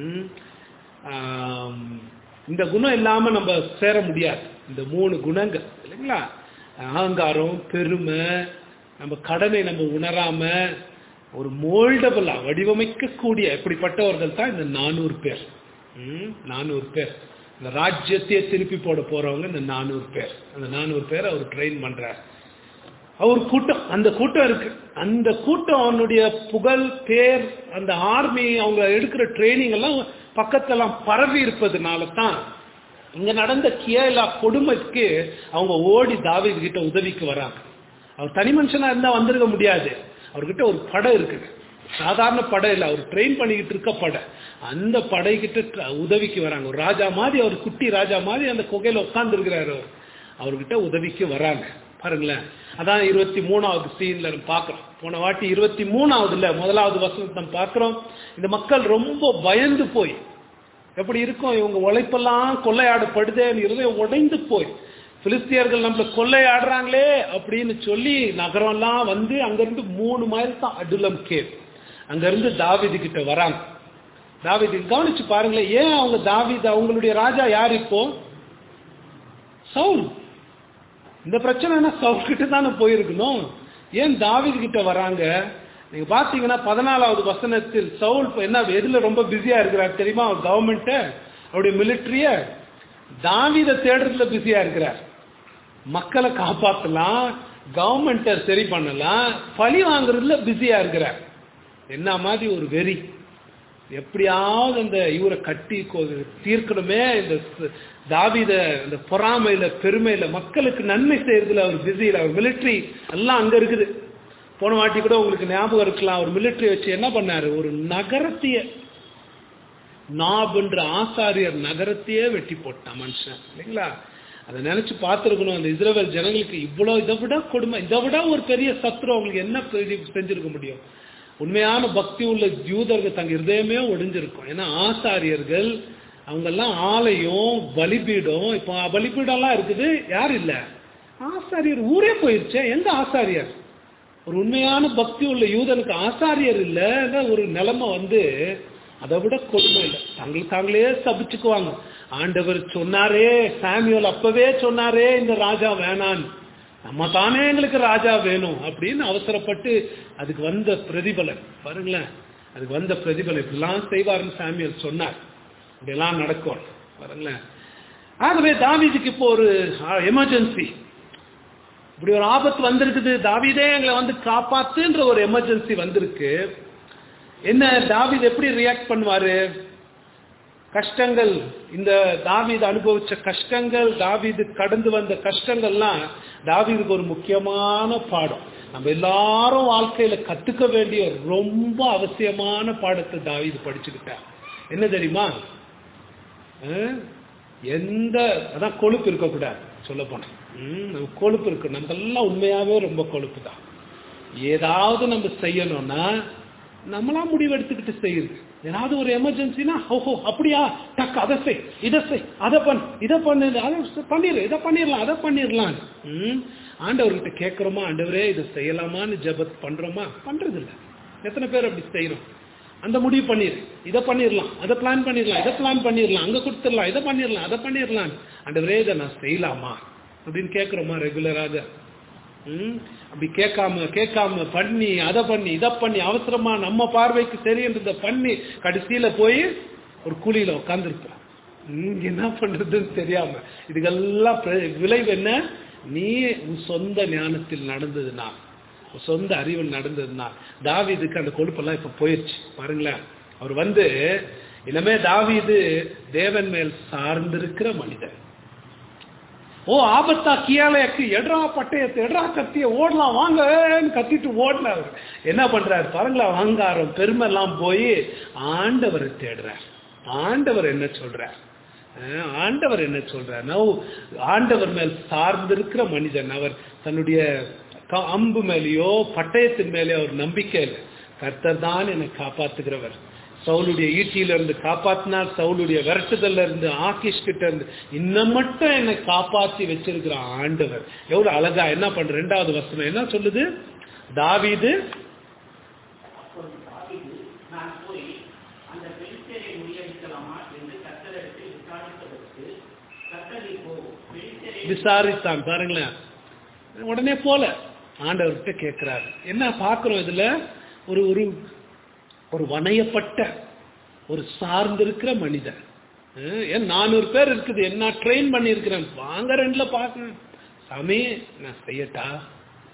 இந்த குணம் இல்லாம நம்ம சேர முடியாது இந்த மூணு குணங்கள் இல்லைங்களா அகங்காரம் பெருமை நம்ம கடனை நம்ம உணராம ஒரு மோல்டபிளா வடிவமைக்கக்கூடிய இப்படிப்பட்டவர்கள் தான் இந்த நானூறு பேர் ம், நானூறு பேர் இந்த ராஜ்யத்தையே திருப்பி போட போறவங்க இந்த நானூறு பேர் அந்த நானூறு பேர் அவர் ட்ரெயின் பண்றார் அவர் கூட்டம் அந்த கூட்டம் இருக்கு அந்த கூட்டம் அவனுடைய புகழ் பேர் அந்த ஆர்மி அவங்க எடுக்கிற ட்ரைனிங் எல்லாம் பக்கத்தெல்லாம் பரவி இருப்பதுனால தான் இங்க நடந்த கியலா கொடுமைக்கு அவங்க ஓடி தாவீது கிட்ட உதவிக்கு வராங்க அவர் தனி மனுஷனா இருந்தா வந்திருக்க முடியாது அவர்கிட்ட ஒரு படை இருக்குது சாதாரண படை இல்லை அவர் ட்ரெயின் பண்ணிக்கிட்டு இருக்க படை அந்த படைகிட்ட ட்ர- உதவிக்கு வராங்க ஒரு ராஜா மாதிரி அவர் குட்டி ராஜா மாதிரி அந்த குகையில உட்கார்ந்து இருக்கிறாரு அவர் அவர்கிட்ட உதவிக்கு வராங்க பாருங்களேன் அதான் இருபத்தி மூணாவது சீன்ல நம்ம பார்க்கிறோம் போன வாட்டி இருபத்தி மூணாவதுல முதலாவது வசனத்தை நம்ம பார்க்கிறோம் இந்த மக்கள் ரொம்ப பயந்து போய் எப்படி இருக்கும் இவங்க உழைப்பெல்லாம் கொள்ளையாடப்படுதே இருதயம் உடைந்து போய் பிலிஸ்தியர்கள் நம்மள கொள்ளையாடுறாங்களே அப்படின்னு சொல்லி நகரம்லாம் வந்து அங்கிருந்து மூணு மைல் தான் அடுலம் கேவ் அங்கிருந்து தாவீது கிட்ட வராங்க தாவீது கவனிச்சு பாருங்களேன் ஏன் அவங்க தாவீது அவங்களுடைய ராஜா யார் இப்போ சவுல் இந்த பிரச்சனைனா சவுல் கிட்ட தானே போயிருக்கணும் ஏன் தாவீது கிட்ட வராங்க நீங்க பாத்தீங்கன்னா பதினாலாவது வசனத்தில் சவுல் இப்ப என்ன எதுல ரொம்ப பிஸியா இருக்கிறார் தெரியுமா அவர் கவர்மெண்ட்ட அவருடைய மிலிட்டரிய தாவீதை தேடுறதுல பிஸியா இருக்கிறார் மக்களை காப்பாத்தலாம் கவர்மெண்ட்டை சரி பண்ணலாம் பழி வாங்குறதுல பிஸியா இருக்கிறார் என்ன மாதிரி ஒரு வெறி எப்படியாவது அந்த இவரை கட்டி கொ- தீர்க்கணுமே இந்த ஸ்- தாவீத இந்த பொறாமையில பெருமையில மக்களுக்கு நன்மை செய்யறதுல அவர் பிஸியில் அவர் மிலிட்ரி எல்லாம் அங்க இருக்குது போன வாட்டி கூட உங்களுக்கு ஞாபகம் இருக்கலாம் அவர் மிலிட்ரி வச்சு என்ன பண்ணாரு ஒரு நகரத்தையே நாப்ன்ற ஆசாரியர் நகரத்தையே வெட்டி போட்டான் மனுஷன் இல்லைங்களா அதை நினைச்சு பார்த்துருக்கணும் அந்த இஸ்ரவேல் ஜனங்களுக்கு இவ்வளவு இதை விட கொடுமை இதை விட ஒரு பெரிய சத்ரு அவங்களுக்கு என்ன பெரிய செஞ்சிருக்க முடியும் உண்மையான பக்தி உள்ள யூதர்கள் தங்க இருதயமே ஒடிஞ்சிருக்கும் ஏன்னா ஆசாரியர்கள் அவங்கெல்லாம் ஆலயம் பலிபீடம் இப்போ பலிபீடம்லாம் இருக்குது யார் இல்ல ஆசாரியர் ஊரே போயிருச்சே எந்த ஆசாரியர் ஒரு உண்மையான பக்தி உள்ள யூதனுக்கு ஆசாரியர் இல்ல ஒரு நிலைமை வந்து அதை விட கொடுமை இல்லை தங்களுக்கு தாங்களே சபிச்சுக்குவாங்க ஆண்டவர் சொன்னாரே சாமியோல் அப்பவே சொன்னாரே இந்த ராஜா வேணான்னு நம்ம தானே எங்களுக்கு ராஜா வேணும் அப்படின்னு அவசரப்பட்டு அதுக்கு வந்த பிரதிபலன் பாருங்களேன் அதுக்கு வந்த பிரதிபலன் இப்படிலாம் செய்வாருன்னு சாமியல் சொன்னார் இப்படியெல்லாம் நடக்கும் பாருங்களேன் ஆகவே தாவீதுக்கு இப்போ ஒரு எமர்ஜென்சி இப்படி ஒரு ஆபத்து வந்திருக்குது தாவீதே எங்களை வந்து காப்பாத்துன்ற ஒரு எமர்ஜென்சி வந்திருக்கு என்ன தாவீது எப்படி ரியாக்ட் பண்ணுவாரு கஷ்டங்கள் இந்த தாவீது அனுபவிச்ச கஷ்டங்கள் தாவீது கடந்து வந்த கஷ்டங்கள்லாம் தாவீதுக்கு ஒரு முக்கியமான பாடம் நம்ம எல்லாரும் வாழ்க்கையில கத்துக்க வேண்டிய ரொம்ப அவசியமான பாடத்தை தாவீது படிச்சுக்கிட்டார் என்ன தெரியுமா அஹ், எந்த அதான் கொழுப்பு இருக்கக்கூடாது சொல்ல போனேன் நம்ம கொழுப்பு இருக்கு நம்ம எல்லாம் உண்மையாவே ரொம்ப கொழுப்பு தான் ஏதாவது நம்ம செய்யணும்னா நம்மளா முடிவு எடுத்துக்கிட்டு செய்யுது ஏதாவது ஒரு எமர்ஜென்சினா ஓஹோ அப்படியா டக்கு அதை செய் இதை செய் அதை பண்ணு இதை பண்ணு அதை செ- பண்ணிரு இதை பண்ணிடலாம் அதை பண்ணிடலாம் ம் ஆண்டவர்கிட்ட கேட்குறோமா ஆண்டவரே இதை செய்யலாமான்னு ஜெபத் பண்றோமா பண்றது இல்ல எத்தனை பேர் அப்படி செய்யறோம் அந்த முடிவு பண்ணிரு இதை பண்ணிடலாம் அதை பிளான் பண்ணிடலாம் இதை பிளான் பண்ணிடலாம் அங்க கொடுத்துடலாம் இதை பண்ணிடலாம் அதை பண்ணிடலாம் ஆண்டவரே இதை நான் செய்யலாமா அப்படின்னு கேட்குறோமா ரெகுலராக ம் அப்படி கேட்காம கேட்காம பண்ணி அதை பண்ணி இதை பண்ணி அவசரமா நம்ம பார்வைக்கு சரின்றத பண்ணி கடைசியில போய் ஒரு குழியில உட்காந்துருப்போம் இங்க என்ன பண்றதுன்னு தெரியாம இதுக்கெல்லாம் பிர- விளைவு என்ன நீ உன் சொந்த ஞானத்தில் நடந்ததுனா உன் சொந்த அறிவில் நடந்ததுனா தாவீதுக்கு அந்த கொழுப்பெல்லாம் இப்ப போயிடுச்சு பாருங்களேன் அவர் வந்து இனிமே தாவீது தேவன் மேல் சார்ந்திருக்கிற மனிதன் ஓ ஆபத்தா கியாலையக்கு எட்ரா பட்டயத்தை எட்ரா கத்திய ஓடலாம் வாங்கன்னு கத்திட்டு ஓடினார் என்ன பண்றாரு பாருங்களா அகங்காரம் பெருமை எல்லாம் போய் ஆண்டவரை தேடுறார் ஆண்டவர் என்ன சொல்றார் அஹ் ஆண்டவர் என்ன சொல்றார் நோ ஆண்டவர் மேல் சார்ந்திருக்கிற மனிதன் அவர் தன்னுடைய க- அம்பு மேலேயோ பட்டயத்தின் மேலேயோ அவர் நம்பிக்கை இல்லை கர்த்தர் தான் என்னை காப்பாத்துகிறவர் சவுலுடைய ஈட்டியில இருந்து காப்பாத்தினார் சவுலுடைய விரட்டுதல்ல இருந்து ஆகிஷ் கிட்ட இருந்து இன்னும் மட்டும் என்னை காப்பாத்தி வச்சிருக்கிற ஆண்டவர் எவ்வளவு அழகா என்ன பண்ற ரெண்டாவது வசனம் என்ன சொல்லுது தாவீது அப்பொழுது தாவீது நான் போய் அந்த பெலிஸ்தரை முறியடிக்கலாமா என்று கர்த்தரிடத்தில் விசாரித்ததற்கு கர்த்தர் இப்போ பெலிஸ்தரை விசாரித்தான் பாருங்களேன் உடனே போல ஆண்டவர்கிட்ட கேட்கிறாரு என்ன பார்க்கிறோம் இதுல ஒரு ஒரு ஒரு வணையப்பட்ட ஒரு சார்ந்திருக்கிற மனிதன் அஹ் ஏன் நானூறு பேர் இருக்குது என்ன ட்ரெயின் பண்ணியிருக்கிறேன் வாங்க ரெண்டுல பார்க்கணும் சாமி நான் செய்யட்டா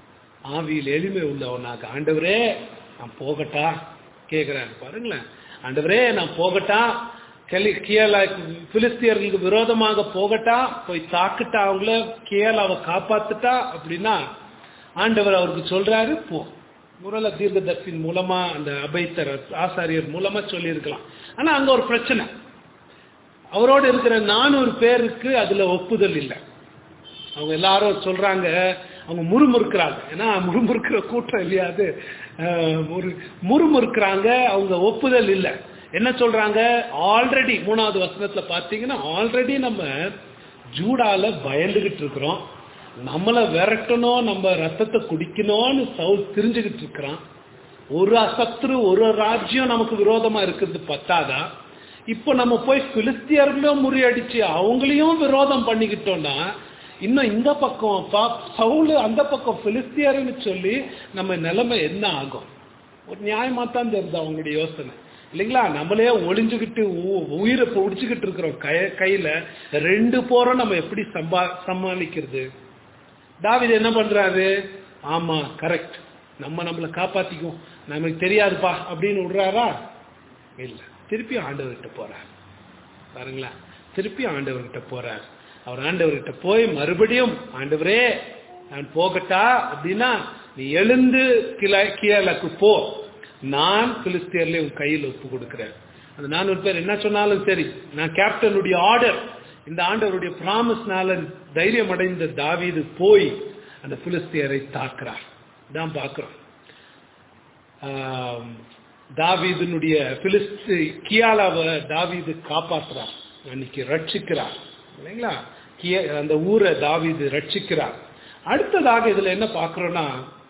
ஆவியில் எளிமை உள்ளவனாக ஆண்டவரே நான் போகட்டா கேட்கிறாரு பாருங்களேன் ஆண்டவரே நான் போகட்டா கெலி கியலா பிலிஸ்தியர்களுக்கு விரோதமாக போகட்டா போய் தாக்குட்டா அவங்கள கியலாவை காப்பாத்துட்டா அப்படின்னா ஆண்டவர் அவருக்கு சொல்றாரு போ முரள தீர்க்கதர்சின் மூலமா அந்த அபைத்தர் ஆசாரியர் மூலமா சொல்லியிருக்கலாம் ஆனா அங்க ஒரு பிரச்சனை அவரோடு இருக்கிற நானூறு பேருக்கு அதுல ஒப்புதல் இல்லை அவங்க எல்லாரும் சொல்றாங்க அவங்க முறுமுறுக்கிறாங்க ஏன்னா முறுமுறுக்கிற கூட்டம் இல்லையா அது அஹ், ஒரு முறுமுறுக்கிறாங்க அவங்க ஒப்புதல் இல்லை என்ன சொல்றாங்க ஆல்ரெடி மூணாவது வசனத்துல பார்த்தீங்கன்னா ஆல்ரெடி நம்ம ஜூடால பயந்துகிட்டு இருக்கிறோம் நம்மளை விரட்டணும் நம்ம ரத்தத்தை குடிக்கணும்னு சவுல் தெரிஞ்சுக்கிட்டு இருக்கிறான் ஒரு அசத்ரு ஒரு ராஜ்யம் நமக்கு விரோதமா இருக்கிறது பத்தாதா இப்போ நம்ம போய் பிலிஸ்தியர்களும் முறியடிச்சு அவங்களையும் விரோதம் பண்ணிக்கிட்டோம்னா இன்னும் இந்த பக்கம் பா- சவுலு அந்த பக்கம் பிலிஸ்தியர்னு சொல்லி நம்ம நிலைமை என்ன ஆகும் ஒரு நியாயமா தான் தெரியுது அவங்களுடைய யோசனை இல்லைங்களா நம்மளே ஒளிஞ்சுக்கிட்டு உ- உயிரை பிடிச்சுக்கிட்டு இருக்கிறோம் கை கையில ரெண்டு போறோம் நம்ம எப்படி சம்பா சமாளிக்கிறது தாவீது என்ன பண்றாரு ஆமா கரெக்ட் நம்ம நம்மளை காப்பாத்திக்குவோம் நமக்கு தெரியாதுப்பா அப்படின்னு விடுறாரா இல்ல திருப்பி ஆண்டவர்கிட்ட போறார் பாருங்களேன் திருப்பி ஆண்டவர்கிட்ட போறார் அவர் ஆண்டவர்கிட்ட போய் மறுபடியும் ஆண்டவரே நான் போகட்டா அப்படின்னா நீ எழுந்து கிளை கீழக்கு போ நான் பிலிஸ்தியர்ல உன் கையில் ஒப்பு கொடுக்கிறேன் அந்த நானூறு பேர் என்ன சொன்னாலும் சரி நான் கேப்டனுடைய ஆர்டர் இந்த ஆண்டவருடைய பிராமிஸ்னால தைரியம் அடைந்த தாவீது போய் அந்த பிலிஸ்தியரை தாக்குறார் தான் பார்க்கிறோம் ஆம், தாவீதினுடைய பிலிஸ்து கியாலாவை தாவீது காப்பாற்றுறார் அன்னைக்கு ரட்சிக்கிறார் இல்லைங்களா கிய அந்த ஊரை தாவீது ரட்சிக்கிறார் அடுத்ததாக இதுல என்ன பார்க்கிறோம்னா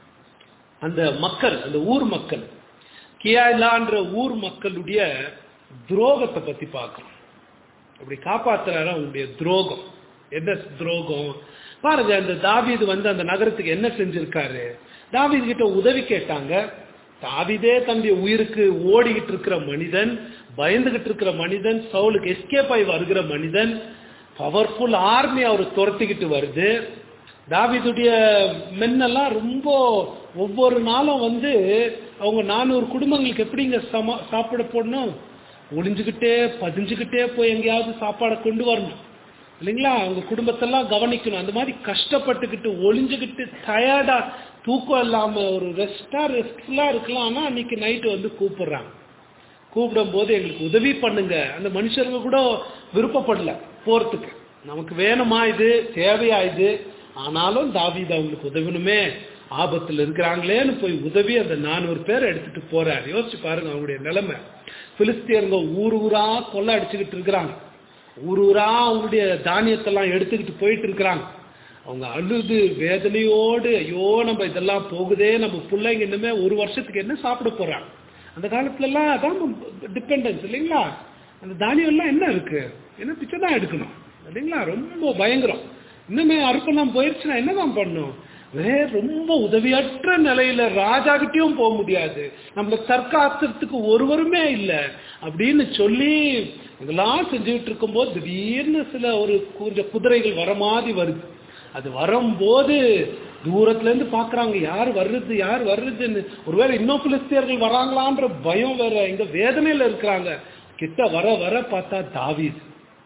அந்த மக்கள் அந்த ஊர் மக்கள் கியாலான்ற ஊர் மக்களுடைய துரோகத்தை பத்தி பார்க்கிறோம் அப்படி காப்பாத்துறாரு அவங்களுடைய துரோகம் என்ன துரோகம் பாருங்க அந்த தாவீது வந்து அந்த நகரத்துக்கு என்ன செஞ்சிருக்காரு தாவீது கிட்ட உதவி கேட்டாங்க தாவீதே தன்னுடைய உயிருக்கு ஓடிக்கிட்டு இருக்கிற மனிதன் பயந்துகிட்டு இருக்கிற மனிதன் சவுலுக்கு எஸ்கேப் ஆகி வருகிற மனிதன் பவர்ஃபுல் ஆர்மி அவர் துரத்திக்கிட்டு வருது தாவீதுடைய மென்னெல்லாம் ரொம்ப ஒவ்வொரு நாளும் வந்து அவங்க நானூறு குடும்பங்களுக்கு எப்படிங்க சம சாப்பிட போடணும் ஒளிஞ்சுக்கிட்டே பதிஞ்சுக்கிட்டே போய் எங்கேயாவது சாப்பாடை கொண்டு வரணும் இல்லைங்களா அவங்க குடும்பத்தெல்லாம் கவனிக்கணும் அந்த மாதிரி கஷ்டப்பட்டுக்கிட்டு ஒளிஞ்சுக்கிட்டு டயர்டா தூக்கம் இல்லாம ஒரு ரெஸ்டா ரெஸ்ட்ஃபுல்லா இருக்கலாம் ஆனா அன்னைக்கு நைட்டு வந்து கூப்பிடுறாங்க கூப்பிடும் போது எங்களுக்கு உதவி பண்ணுங்க அந்த மனுஷருங்க கூட விருப்பப்படல போறதுக்கு நமக்கு வேணுமா இது தேவையா இது ஆனாலும் தாவீது அவங்களுக்கு உதவணுமே ஆபத்துல இருக்கிறாங்களேன்னு போய் உதவி அந்த நானூறு பேர் எடுத்துட்டு போறாரு யோசிச்சு பாருங்க அவங்களுடைய நிலைமை பிலிஸ்தியருங்க ஊர் ஊரா கொள்ள அடிச்சுக்கிட்டு இருக்கிறாங்க ஊர் ஊரா அவங்களுடைய தானியத்தெல்லாம் எடுத்துக்கிட்டு போயிட்டு இருக்கிறாங்க அவங்க அழுது வேதனையோடு ஐயோ நம்ம இதெல்லாம் போகுதே நம்ம பிள்ளைங்க இன்னுமே ஒரு வருஷத்துக்கு என்ன சாப்பிட போறாங்க அந்த காலத்துல எல்லாம் அதான் டிபெண்டன்ஸ் இல்லைங்களா அந்த தானியம் எல்லாம் என்ன இருக்கு என்ன பிச்சை தான் எடுக்கணும் இல்லைங்களா ரொம்ப பயங்கரம் இன்னுமே அறுப்பெல்லாம் போயிடுச்சுன்னா என்னதான் பண்ணும் வே ரொம்ப உதவியற்ற நிலையில ராஜா கிட்டயும் போக முடியாது நம்மள தற்காத்துறதுக்கு ஒருவருமே இல்லை அப்படின்னு சொல்லி இதெல்லாம் செஞ்சுக்கிட்டு இருக்கும்போது திடீர்னு சில ஒரு கொஞ்சம் குதிரைகள் வர மாதிரி வருது அது வரும்போது தூரத்துல இருந்து பாக்குறாங்க யார் வர்றது யார் வர்றதுன்னு ஒருவேளை இன்னும் பிலிஸ்தியர்கள் வராங்களான்ற பயம் வேற இங்க வேதனையில இருக்கிறாங்க கிட்ட வர வர பார்த்தா தாவீது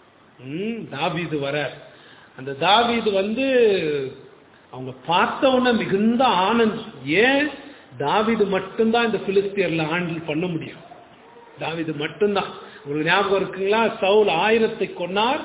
ம் தாவீது வர அந்த தாவீது வந்து அவங்க பார்த்த உடனே மிகுந்த ஆனந்தம் ஏன் தாவீது மட்டும்தான் இந்த பிலிஸ்தியர்ல ஹேண்டில் பண்ண முடியும் தாவீது மட்டும்தான் உங்களுக்கு ஞாபகம் இருக்குங்களா சவுல் ஆயிரத்தை கொன்னார்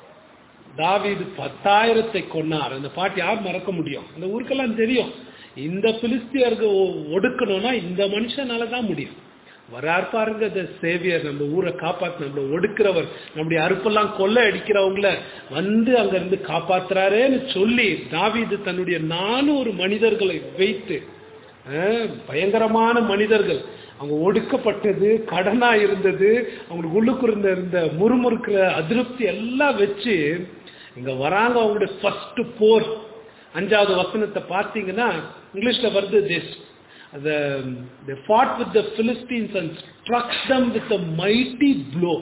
தாவீது பத்தாயிரத்தை கொன்னார் அந்த பாட்டு யார் மறக்க முடியும் அந்த ஊருக்கெல்லாம் தெரியும் இந்த பிலிஸ்தியருக்கு ஒ- ஒடுக்கணும்னா இந்த மனுஷனால தான் முடியும் வரார் பாருங்க இந்த சேவியர் நம்ம ஊரை காப்பாத்து நம்மள ஒடுக்கிறவர் நம்முடைய அறுப்பெல்லாம் கொள்ளை அடிக்கிறவங்கள வந்து அங்க இருந்து காப்பாத்துறாரேன்னு சொல்லி தாவீது தன்னுடைய நானூறு மனிதர்களை வைத்து அஹ், பயங்கரமான மனிதர்கள் அவங்க ஒடுக்கப்பட்டது கடனா இருந்தது அவங்களுக்கு உள்ளுக்கு இருந்த இருந்த முறுமுறுக்கிற அதிருப்தி எல்லாம் வச்சு இங்க வராங்க அவங்களுடைய ஃபர்ஸ்ட் போர் அஞ்சாவது வசனத்தை பார்த்தீங்கன்னா இங்கிலீஷ்ல வருது this the they fought with the Philistines and struck them with a mighty blow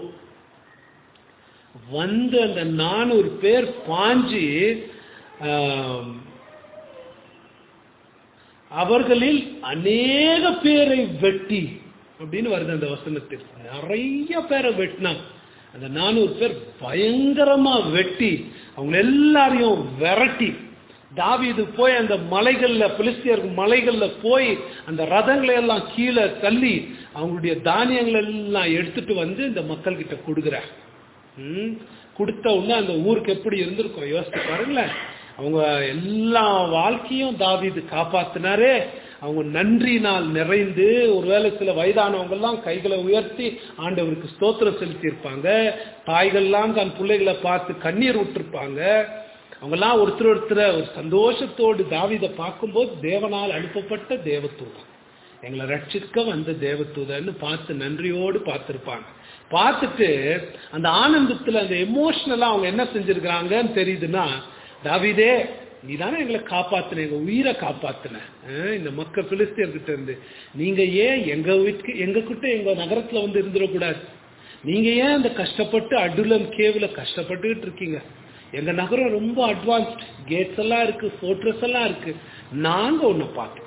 வந்து அந்த நானூறு பேர் பாஞ்சு ஆம், அவர்களில் அநேக பேரை வெட்டி அப்படின்னு வருது அந்த வசனத்தில் நிறைய பேரை வெட்டினான் அந்த நானூறு பேர் பயங்கரமா வெட்டி அவங்க எல்லாரையும் விரட்டி தாவீது போய் அந்த மலைகள்ல பிலிஸ்தியர் மலைகள்ல போய் அந்த ரதங்களை எல்லாம் கீழே தள்ளி அவங்களுடைய தானியங்களை எல்லாம் எடுத்துட்டு வந்து இந்த மக்கள் கிட்ட கொடுக்குறார் ம், கொடுத்த உடனே அந்த ஊருக்கு எப்படி இருந்திருக்கும் யோசிச்சு பாருங்களேன் அவங்க எல்லா வாழ்க்கையும் தாவீது காப்பாத்தினாரே அவங்க நன்றினால் நிறைந்து ஒருவேளை சில வயதானவங்க எல்லாம் கைகளை உயர்த்தி ஆண்டவருக்கு ஸ்தோத்திரம் செலுத்தியிருப்பாங்க தாய்கள்லாம் தன் பிள்ளைகளை பார்த்து கண்ணீர் விட்டுருப்பாங்க அவங்கெல்லாம் ஒருத்தர் ஒருத்தர ஒரு சந்தோஷத்தோடு தாவீதை பார்க்கும்போது தேவனால் அனுப்பப்பட்ட தேவதூதன் எங்களை ரட்சிக்க வந்த தேவதூதன்னு பார்த்து நன்றியோடு பார்த்திருப்பாங்க பார்த்துட்டு அந்த ஆனந்தத்துல அந்த எமோஷனலா அவங்க என்ன செஞ்சிருக்கிறாங்கன்னு தெரியுதுன்னா தாவீதே நீ தானே எங்களை காப்பாத்தின எங்க உயிரை காப்பாத்தின அஹ் இந்த மக்கள் பிலிஸ்தியர்கிட்ட இருந்து நீங்க ஏன் எங்க வீட்டுக்கு எங்க கிட்ட எங்க நகரத்துல வந்து இருந்துடக்கூடாது நீங்க ஏன் அந்த கஷ்டப்பட்டு அடுலம் கேவ்ல கஷ்டப்பட்டுக்கிட்டு இருக்கீங்க எங்க நகரம் ரொம்ப அட்வான்ஸ்ட் கேட்ஸ் எல்லாம் இருக்கு ஃபோர்ட்ரஸ் எல்லாம் இருக்கு நாங்க உன்னை பார்த்துக்கிறோம்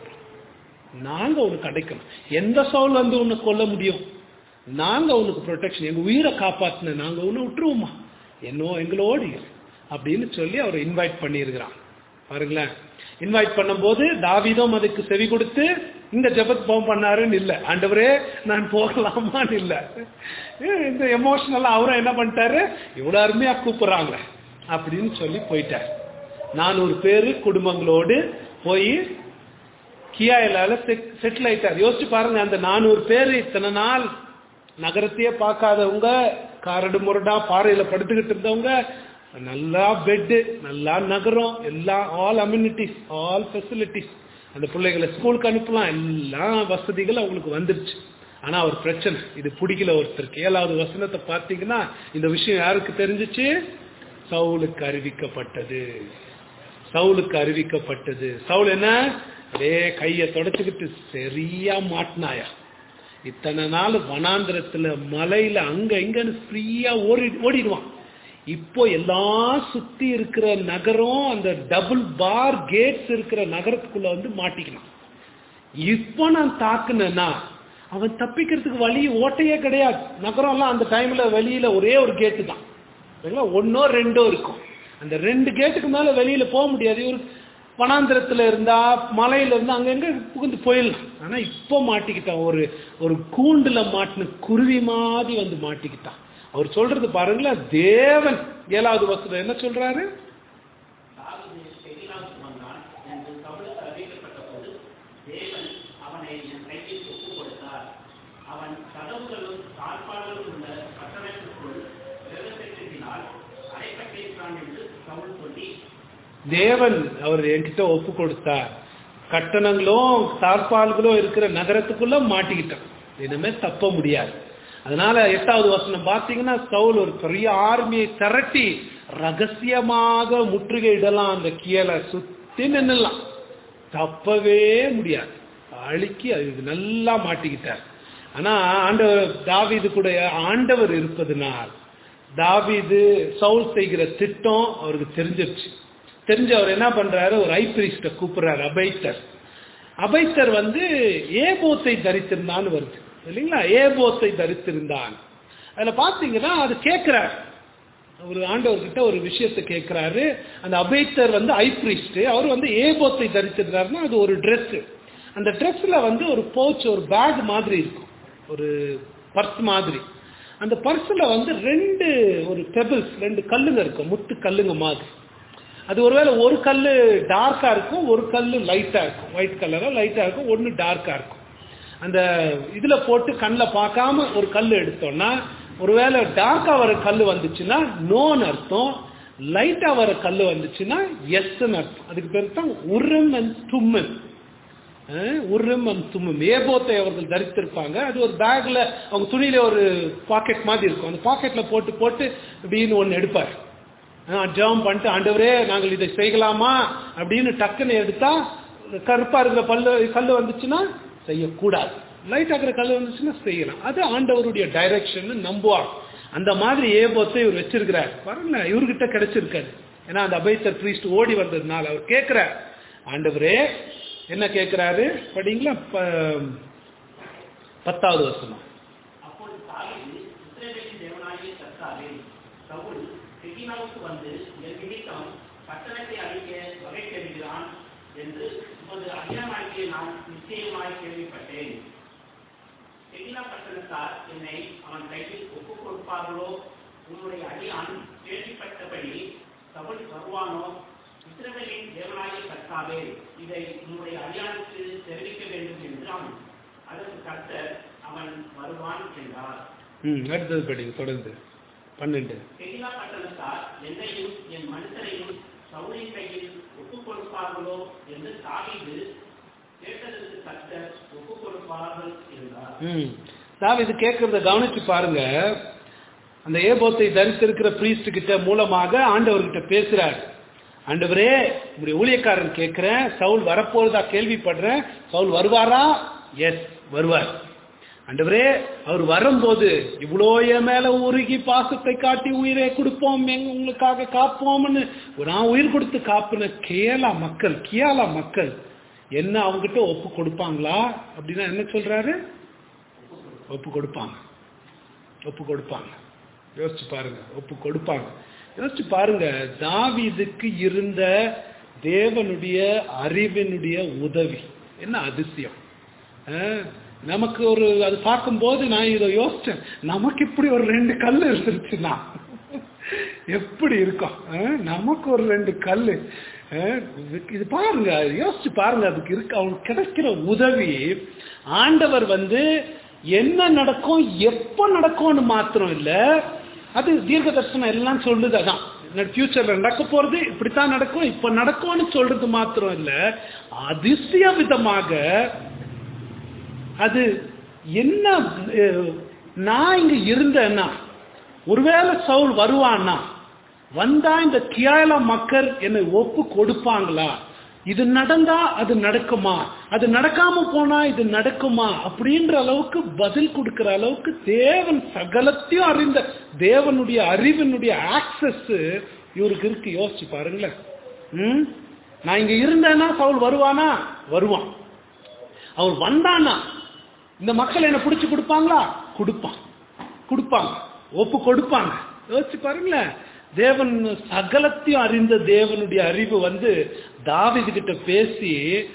நாங்க உனக்கு கிடைக்கணும் எந்த சவுல் வந்து உன்னை கொல்ல முடியும் நாங்க உனக்கு ப்ரொடெக்ஷன் எங்க உயிரை காப்பாத்தின நாங்க உன்னை விட்டுருவோமா என்னோ எங்களோடு இரு அப்படின்னு சொல்லி அவர் இன்வைட் பண்ணியிருக்கிறான் பாருங்களேன் இன்வைட் பண்ணும்போது தாவீதும் அதுக்கு செவி கொடுத்து இந்த ஜெபத் பவம் பண்ணாருன்னு இல்ல ஆண்டவரே நான் போகலாமான்னு இல்ல ஏன் இந்த எமோஷனலா அவரும் என்ன பண்ணிட்டாரு இவ்வளவு அருமையா கூப்பிடுறாங்க அப்படின்னு சொல்லி போயிட்டார் நானூறு பேரு குடும்பங்களோடு போய் கியாயிலால செட்டில் ஆயிட்டார் யோசிச்சு பாருங்க அந்த நானூறு பேர் இத்தனை நாள் நகரத்தையே பார்க்காதவங்க காரடு முரடா பாறையில படுத்துக்கிட்டு இருந்தவங்க நல்லா பெட்டு நல்லா நகரம் எல்லா ஆல் அம்யூனிட்டிஸ் ஆல் ஃபெசிலிட்டிஸ் அந்த பிள்ளைகளை ஸ்கூலுக்கு அனுப்பலாம் எல்லா வசதிகளும் அவங்களுக்கு வந்துருச்சு ஆனா ஒரு பிரச்சனை இது பிடிக்கல ஒருத்தருக்கு ஏழாவது வசனத்தை பார்த்தீங்கன்னா இந்த விஷயம் யாருக்கு தெரிஞ்சிச்சு சவுலுக்கு அறிவிக்கப்பட்டது சவுலுக்கு அறிவிக்கப்பட்டது சவுல் என்ன அப்படியே கையை தொடச்சுக்கிட்டு சரியா மாட்டினாயா இத்தனை நாள் வனாந்திரத்துல மலையில அங்க இங்கன்னு ஃப்ரீயா ஓடி ஓடிடுவான் இப்போ எல்லாம் சுத்தி இருக்கிற நகரம் அந்த டபுள் பார் கேட்ஸ் இருக்கிற நகரத்துக்குள்ள வந்து மாட்டிக்கணும் இப்போ நான் தாக்குனேன்னா அவன் தப்பிக்கிறதுக்கு வழி ஓட்டையே கிடையாது நகரம்லாம் அந்த டைம்ல வெளியில ஒரே ஒரு கேட்டு தான் சரிங்களா? ஒண்ணோ ரெண்டோ இருக்கும் அந்த ரெண்டு கேட்டுக்கு மேல வெளியில போக முடியாது இவர் வனாந்திரத்துல இருந்தா மலையில இருந்தா அங்கங்க புகுந்து போயிடலாம் ஆனா இப்போ மாட்டிக்கிட்டான் ஒரு ஒரு கூண்டுல மாட்டின குருவி மாதிரி வந்து மாட்டிக்கிட்டான் அவர் சொல்றது பாருங்களேன் தேவன் ஏழாவது வசனம் என்ன சொல்றாரு தாவீது செகிலாவுக்கு வந்தான் என்று சவுலுக்கு அறிவிக்கப்பட்ட போது தேவன் அவனை என் கையில் ஒப்புக் கொடுத்தார் அவன் கதவுகளும் தாழ்பாடுகளும் உள்ள பட்டணத்திற்குள் பிரவேசித்தினால் அடைப்பட்டிருக்கிறான் என்று சவுல் சொல்லி தேவன் அவர் என்கிட்ட ஒப்பு கொடுத்தார் கட்டணங்களும் தார்பால்களும் இருக்கிற நகரத்துக்குள்ள மாட்டிக்கிட்டான் இனிமே தப்ப முடியாது அதனால எட்டாவது வசனம் பார்த்தீங்கன்னா சவுல் ஒரு பெரிய ஆர்மியை திரட்டி ரகசியமாக முற்றுகையிடலாம் அந்த கீழே சுத்தி நின்னுலாம் தப்பவே முடியாது அழுக்கி அது நல்லா மாட்டிக்கிட்டார் ஆனா ஆண்டவர் தாவீது கூட ஆண்டவர் இருப்பதனால் தாவீது சவுல் செய்கிற திட்டம் அவருக்கு தெரிஞ்சிருச்சு தெரிஞ்சு அவர் என்ன பண்றாரு ஒரு ஐபிரிஸ்ட கூப்பிடுறாரு அபைத்தர் அபைத்தர் வந்து ஏபோத்தை தரித்திருந்தான்னு வருது இல்லைங்களா ஏபோத்தை தரித்திருந்தான் அதுல பாத்தீங்கன்னா அது கேட்கிறார் ஒரு ஆண்டவர்கிட்ட ஒரு விஷயத்தை கேட்கிறாரு அந்த அபைத்தர் வந்து ஐப்ரிஸ்ட் அவர் வந்து ஏபோத்தை தரித்திருந்தாருன்னா அது ஒரு Dress அந்த ட்ரெஸ்ல வந்து ஒரு பவுச் ஒரு பேக் மாதிரி இருக்கும் ஒரு பர்ஸ் மாதிரி அந்த பர்ஸ்ல வந்து ரெண்டு ஒரு பெபிள்ஸ் ரெண்டு கல்லுங்க இருக்கும் முத்து கல்லுங்க மாதிரி அது ஒருவேளை ஒரு கல் டார்க்கா இருக்கும் ஒரு கல் லைட்டா இருக்கும் ஒயிட் கலரா லைட்டா இருக்கும் ஒன்னு டார்க்கா இருக்கும் அந்த இதுல போட்டு கண்ணில் பார்க்காம ஒரு கல் எடுத்தோம்னா ஒருவேளை டார்க்கா வர கல் வந்துச்சுன்னா நோன்னு அர்த்தம் லைட்டா வர கல் வந்துச்சுன்னா எஸ்ன்னு அர்த்தம் அதுக்கு பேர் தான் உரம் அண்ட் தும்மன் உர்ரம் அண்ட் தும்மம் ஏபோத்தை அவர்கள் தரித்திருப்பாங்க அது ஒரு பேக்ல அவங்க துணியில ஒரு பாக்கெட் மாதிரி இருக்கும் அந்த பாக்கெட்ல போட்டு போட்டு இப்படின்னு ஒன்னு எடுப்பார் ஜெபம் பண்ணிட்டு ஆண்டவரே நாங்கள் இதை செய்யலாமா அப்படின்னு டக்குன்னு எடுத்தா கருப்பா இருக்கிற பல்லு கல் வந்துச்சுன்னா செய்யக்கூடாது லைட் ஆகிற கல் வந்துச்சுன்னா செய்யலாம் அது ஆண்டவருடைய டைரக்ஷன் நம்புவார் அந்த மாதிரி ஏபோத்தை இவர் வச்சிருக்கிறார் பாருங்க இவர்கிட்ட கிடைச்சிருக்காரு ஏன்னா அந்த அபைத்தர் பிரீஸ்ட் ஓடி வந்ததுனால அவர் கேட்கிறார் ஆண்டவரே என்ன கேட்கிறாரு படிங்களா ப- பத்தாவது வசனம் அப்பொழுது தாவீது இஸ்ரவேலின் தேவனாகிய கர்த்தாவே சவுல் செகினாவுக்கு வந்து என் நிமித்தம் பட்டணத்தை அழிக்க வகை தேடுகிறான் என்று உமது அடியானாகிய நான் நிச்சயமாய் கேள்விப்பட்டேன் செகினா பட்டணத்தார் என்னை அவன் கையில் ஒப்புக் கொடுப்பார்களோ உன்னுடைய அடியான் கேள்விப்பட்டபடி சவுல் வருவானோ இஸ்ரவேலின் தேவனாகிய கர்த்தாவே இதை உன்னுடைய அடியானுக்கு தெரிவிக்க வேண்டும் என்றான் அதற்கு கர்த்தர் அவன் வருவான் என்றார் ம் அடுத்தது படிங்க தொடர்ந்து பன்னெண்டு பெரியா பட்டணத்தார் என்னையும் என் மனுஷரையும் சவுலின் கையில் ஒப்புக் கொடுப்பார்களோ என்று தாவீது கேட்டதற்கு கர்த்தர் ஒப்புக் கொடுப்பார்கள் என்றார் ம் தாவீது கேட்கறத கவனிச்சு பாருங்க அந்த ஏபோத்தை தரித்திருக்கிற பிரீஸ்ட் கிட்ட மூலமாக ஆண்டவர்கிட்ட பேசுறார் ஆண்டவரே உங்களுடைய ஊழியக்காரன் கேட்கிறேன் சவுல் வரப்போறதா கேள்விப்படுறேன் சவுல் வருவாரா எஸ் வருவார் ஆண்டவரே அவர் வரும்போது இவ்வளோ என் மேல உருகி பாசத்தை காட்டி உயிரை கொடுப்போம் எங்க உங்களுக்காக காப்போம்னு நான் உயிர் கொடுத்து காப்புன கேலா மக்கள் கியாலா மக்கள் என்ன அவங்ககிட்ட ஒப்பு கொடுப்பாங்களா அப்படின்னா என்ன சொல்றாரு ஒப்பு கொடுப்பாங்க ஒப்பு கொடுப்பாங்க யோசிச்சு பாருங்க ஒப்பு கொடுப்பாங்க யோசிச்சு பாருங்க தாவீதுக்கு இருந்த தேவனுடைய அறிவினுடைய உதவி என்ன அதிசயம் அஹ், நமக்கு ஒரு அது பார்க்கும்போது நான் இதை யோசிச்சேன் நமக்கு இப்படி ஒரு ரெண்டு கல் இருந்துருச்சுன்னா எப்படி இருக்கும் அஹ், நமக்கு ஒரு ரெண்டு கல் இது பாருங்க யோசிச்சு பாருங்க அதுக்கு இருக்கு அவனுக்கு கிடைக்கிற உதவி ஆண்டவர் வந்து என்ன நடக்கும் எப்ப நடக்கும்னு மாத்திரம் இல்ல அது தீர்க்க தரிசனம் எல்லாம் சொல்லுது அதான் ஃபியூச்சர்ல நடக்க போறது இப்படித்தான் நடக்கும் இப்ப நடக்கும்னு சொல்றது மாத்திரம் இல்ல அதிசய விதமாக அது என்ன அஹ், நான் இங்க இருந்தேன்னா ஒருவேளை சவுல் வருவான்னா வந்தா இந்த கியால மக்கள் என்னை ஒப்பு கொடுப்பாங்களா இது நடந்தா அது நடக்குமா அது நடக்காம போனா இது நடக்குமா அப்படின்ற அளவுக்கு பதில் கொடுக்கிற அளவுக்கு தேவன் சகலத்தையும் அறிந்த தேவனுடைய அறிவினுடைய ஆக்சஸ் இவருக்கு இருக்கு யோசிச்சு பாருங்களேன் ம்? நான் இங்க இருந்தேன்னா சவுல் வருவானா வருவான் அவர் வந்தானா இந்த மக்கள் என்ன பிடிச்சு கொடுப்பாங்களா கொடுப்பான் கொடுப்பாங்க ஒப்பு கொடுப்பாங்க யோசிச்சு பாருங்களேன் தேவன் சகலத்தையும் அறிந்த தேவனுடைய அறிவு வந்து தாவீது கிட்ட பேசி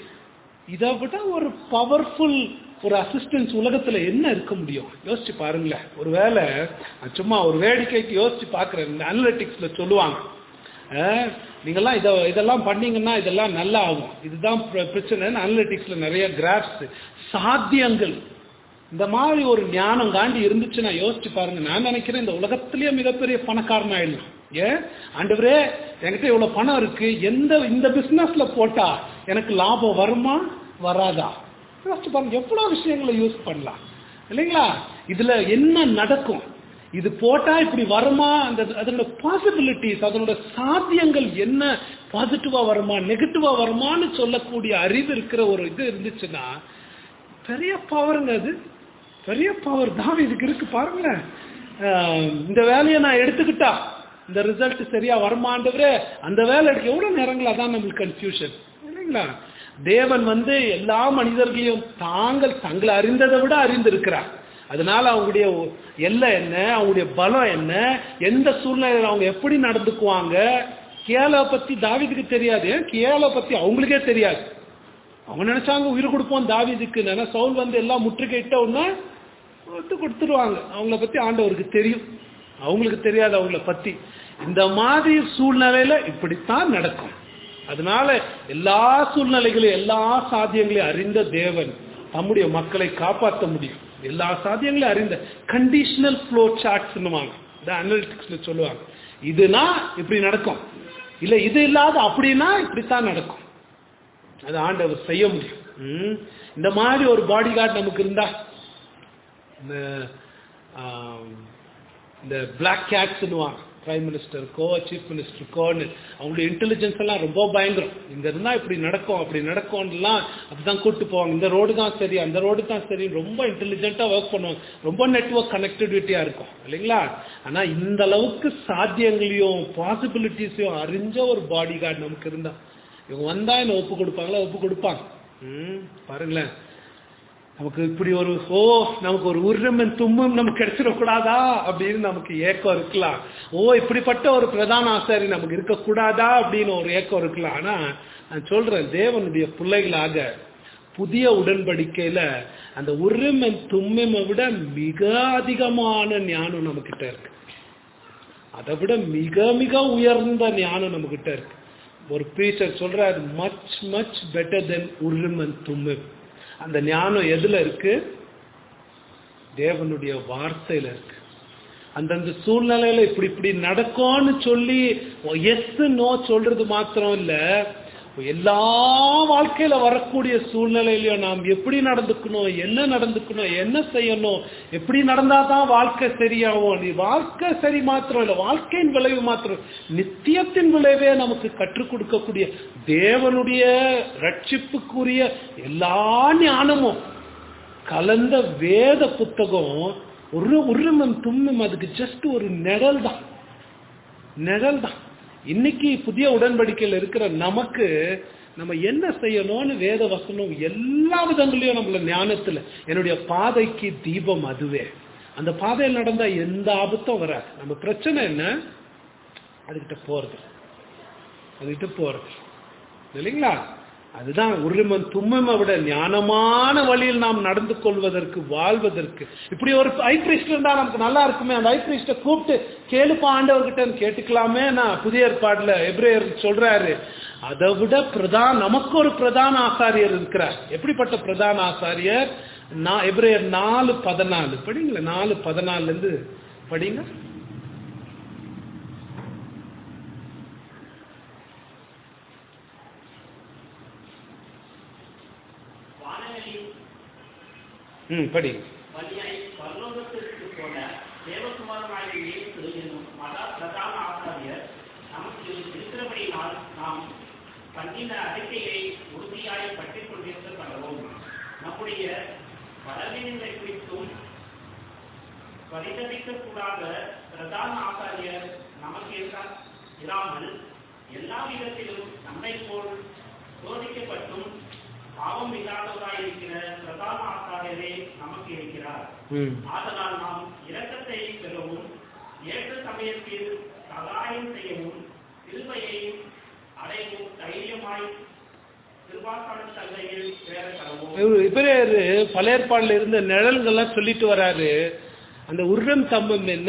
இதை விட ஒரு பவர்ஃபுல் ஒரு அசிஸ்டன்ஸ் உலகத்துல என்ன இருக்க முடியும் யோசிச்சு பாருங்களேன் ஒருவேளை நான் சும்மா ஒரு வேடிக்கைக்கு யோசிச்சு பார்க்கிறேன் இந்த அனலிட்டிக்ஸ்ல சொல்லுவாங்க அஹ், நீங்கெல்லாம் இத இதெல்லாம் பண்ணீங்கன்னா இதெல்லாம் நல்லா ஆகும் இதுதான் பிர- பிரச்சனை அனலிட்டிக்ஸ்ல நிறைய கிராஃப்ஸ் சாத்தியங்கள் இந்த மாதிரி ஒரு ஞானம் காண்டி இருந்துச்சுன்னா யோசிச்சு பாருங்க நான் நினைக்கிறேன் இந்த உலகத்திலேயே மிகப்பெரிய பணக்காரன் ஆயிடலாம் ஏன் ஆண்டவரே என்கிட்ட இவ்வளவு பணம் இருக்கு எந்த இந்த பிசினஸ்ல போட்டா எனக்கு லாபம் வருமா வராதா யோசிச்சு பாருங்க எவ்வளவு விஷயங்களை யூஸ் பண்ணலாம் இல்லைங்களா இதுல என்ன நடக்கும் இது போட்டா இப்படி வருமா அந்த அதனோட பாசிபிலிட்டிஸ் அதனோட சாத்தியங்கள் என்ன பாசிட்டிவா வருமா நெகட்டிவா வருமான்னு சொல்லக்கூடிய அறிவு இருக்கிற ஒரு இது இருந்துச்சுன்னா பெரிய பவருங்க அது பெரிய பவர் தான் இதுக்கு இருக்கு பாருங்களேன் ஆஹ் இந்த வேலையை நான் எடுத்துக்கிட்டா இந்த ரிசல்ட் சரியா வருமாண்டவரே அந்த வேலை எடுக்க எவ்வளவு நேரங்களா தான் நம்மளுக்கு கன்ஃபியூஷன் இல்லைங்களா தேவன் வந்து எல்லா மனிதர்களையும் தாங்கள் தங்களை அறிந்ததை விட அறிந்திருக்கிறார் அதனால அவங்களுடைய எல்லை என்ன அவங்களுடைய பலம் என்ன எந்த சூழ்நிலையில அவங்க எப்படி நடந்துக்குவாங்க கேலை பத்தி தாவீதுக்கு தெரியாது ஏன் கேலை பத்தி அவங்களுக்கே தெரியாது அவங்க நினைச்சாங்க உயிர் கொடுப்போம் தாவீதுக்கு நினை சவுல் வந்து எல்லாம் முற்றுகையிட்ட உடனே விட்டு கொடுத்துருவாங்க அவங்கள பத்தி ஆண்டவருக்கு தெரியும் அவங்களுக்கு தெரியாது அவங்கள பத்தி இந்த மாதிரி சூழ்நிலையில இப்படித்தான் நடக்கும் அதனால எல்லா சூழ்நிலைகளையும் எல்லா சாத்தியங்களையும் அறிந்த தேவன் தம்முடைய மக்களை காப்பாற்ற முடியும் எல்லா சாத்தியங்களையும் அறிந்த கண்டிஷனல் ஃப்ளோ சார்ட்ஸ்னுவாங்க அனலிட்டிக்ஸ்ல சொல்லுவாங்க இதுனா இப்படி நடக்கும் இல்ல இது இல்லாத அப்படின்னா இப்படித்தான் நடக்கும் அது ஆண்டவர் செய்ய முடியும் ம். இந்த மாதிரி ஒரு பாடி கார்டு நமக்கு இருந்தா இந்த ஆம், இந்த பிளாக் கேட்ஸ்னுவாங்க பிரைம் மினிஸ்டருக்கோ சீஃப் மினிஸ்டருக்கோன்னு அவங்களுடைய இன்டெலிஜென்ஸ் எல்லாம் ரொம்ப பயங்கரம் இங்க இருந்தா இப்படி நடக்கும் அப்படி நடக்கும்லாம் அப்படிதான் கூட்டு போவாங்க இந்த ரோடு தான் சரி அந்த ரோடு தான் சரி ரொம்ப இன்டெலிஜென்ட்டா ஒர்க் பண்ணுவாங்க ரொம்ப நெட்வொர்க் கனெக்டிவிட்டியா இருக்கும் இல்லைங்களா ஆனா இந்த அளவுக்கு சாத்தியங்களையும் பாசிபிலிட்டிஸையும் அறிஞ்ச ஒரு பாடி கார்டு நமக்கு இருந்தா இவங்க வந்தா என்ன ஒப்பு கொடுப்பாங்களா ஒப்பு கொடுப்பாங்க ம், பாருங்களேன் நமக்கு இப்படி ஒரு ஓ நமக்கு ஒரு உருமன் தும்மம் நமக்கு கிடைச்சிடக்கூடாதா அப்படின்னு நமக்கு ஏக்கம் இருக்கலாம் ஓ இப்படிப்பட்ட ஒரு பிரதான ஆசாரி நமக்கு இருக்கக்கூடாதா அப்படின்னு ஒரு ஏக்கம் இருக்கலாம் ஆனா நான் சொல்றேன் தேவனுடைய பிள்ளைகளாக புதிய உடன்படிக்கையில அந்த உரிமன் தும்மிமை விட மிக அதிகமான ஞானம் நம்ம கிட்ட இருக்கு அதை விட மிக மிக உயர்ந்த ஞானம் நம்ம கிட்ட இருக்கு ஒரு பிரீச்சர் சொல்றாரு மச் மச் பெட்டர் தென் உரிமன் தும்மிம் அந்த ஞானம் எதுல இருக்கு தேவனுடைய வார்த்தையில இருக்கு அந்தந்த சூழ்நிலையில இப்படி இப்படி நடக்கும்னு சொல்லி எஸ் நோ சொல்றது மாத்திரம் இல்ல எல்லா வாழ்க்கையில வரக்கூடிய சூழ்நிலையிலயும் நாம் எப்படி நடந்துக்கணும் என்ன நடந்துக்கணும் என்ன செய்யணும் எப்படி நடந்தா தான் வாழ்க்கை சரியாகும் நீ வாழ்க்கை சரி மாத்திரம் இல்ல வாழ்க்கையின் விளைவு மாத்திரம் நித்தியத்தின் விளைவே நமக்கு கற்றுக் கொடுக்கக்கூடிய தேவனுடைய ரட்சிப்புக்குரிய எல்லா ஞானமும் கலந்த வேத புத்தகம் ஒரு உருமம் தும்மும் அதுக்கு ஜஸ்ட் ஒரு நிழல் தான் நிழல் தான் இன்னைக்கு புதிய உடன்படிக்கையில் இருக்கிற நமக்கு நம்ம என்ன செய்யணும்னு வேத வசனம் எல்லா விதங்களையும் நம்மள ஞானத்துல என்னுடைய பாதைக்கு தீபம் அதுவே அந்த பாதையில் நடந்தா எந்த ஆபத்தும் வராது நம்ம பிரச்சனை என்ன அதுகிட்ட போறது அதுகிட்ட போறது இல்லைங்களா அதுதான் உரிமன் தும்மமை விட ஞானமான வழியில் நாம் நடந்து கொள்வதற்கு வாழ்வதற்கு இப்படி ஒரு ஐப்ரிஸ்ட் இருந்தா நமக்கு நல்லா இருக்குமே அந்த ஐப்ரிஸ்ட கூப்பிட்டு கேளுப்பா ஆண்டவர்கிட்ட கேட்டுக்கலாமே நான் புதிய ஏற்பாடுல எப்ரேயர் சொல்றாரு அதை விட பிரதான் நமக்கு ஒரு பிரதான ஆசாரியர் இருக்கிறார் எப்படிப்பட்ட பிரதான ஆசாரியர் நான் எப்ரேயர் நாலு பதினாலு படிங்களா நாலு பதினாலுல இருந்து படிங்க வானங்களின் ம் படிங்க வழியாய் பரலோகத்திற்கு போன தேவகுமாரனாகிய இயேசு என்னும் மகா பிரதான ஆசாரியர் நமக்கு இருக்கிறபடியினால் நாம் பண்ணின அறிக்கையை உறுதியாய் பற்றிக் கொண்டிருக்க கடவோம் நம்முடைய பலவீனங்களை குறித்தும் பரிதவிக்கக்கூடாத பிரதான ஆசாரியர் நமக்கு இருக்கா- இராமல் எல்லா விதத்திலும் நம்மை போல் சோதிக்கப்பட்டும் பாவம் இல்லாதவராயிருக்கிற பிரதான ஆசாரியரே நமக்கு இருக்கிறார் ம் ஆதலால் நாம் இரக்கத்தை பெறவும் ஏற்ற சமயத்தில் சகாயம் செய்யவும் கிருபையையும் அடையவும் தைரியமாய் கிருபாசன சந்தையில் சேர கடவும் இவரு இவரேரு பழைய ஏற்பாடுல இருந்த நிழல்கள்லாம் சொல்லிட்டு வராரு அந்த உருடம் தம்பம் என்ன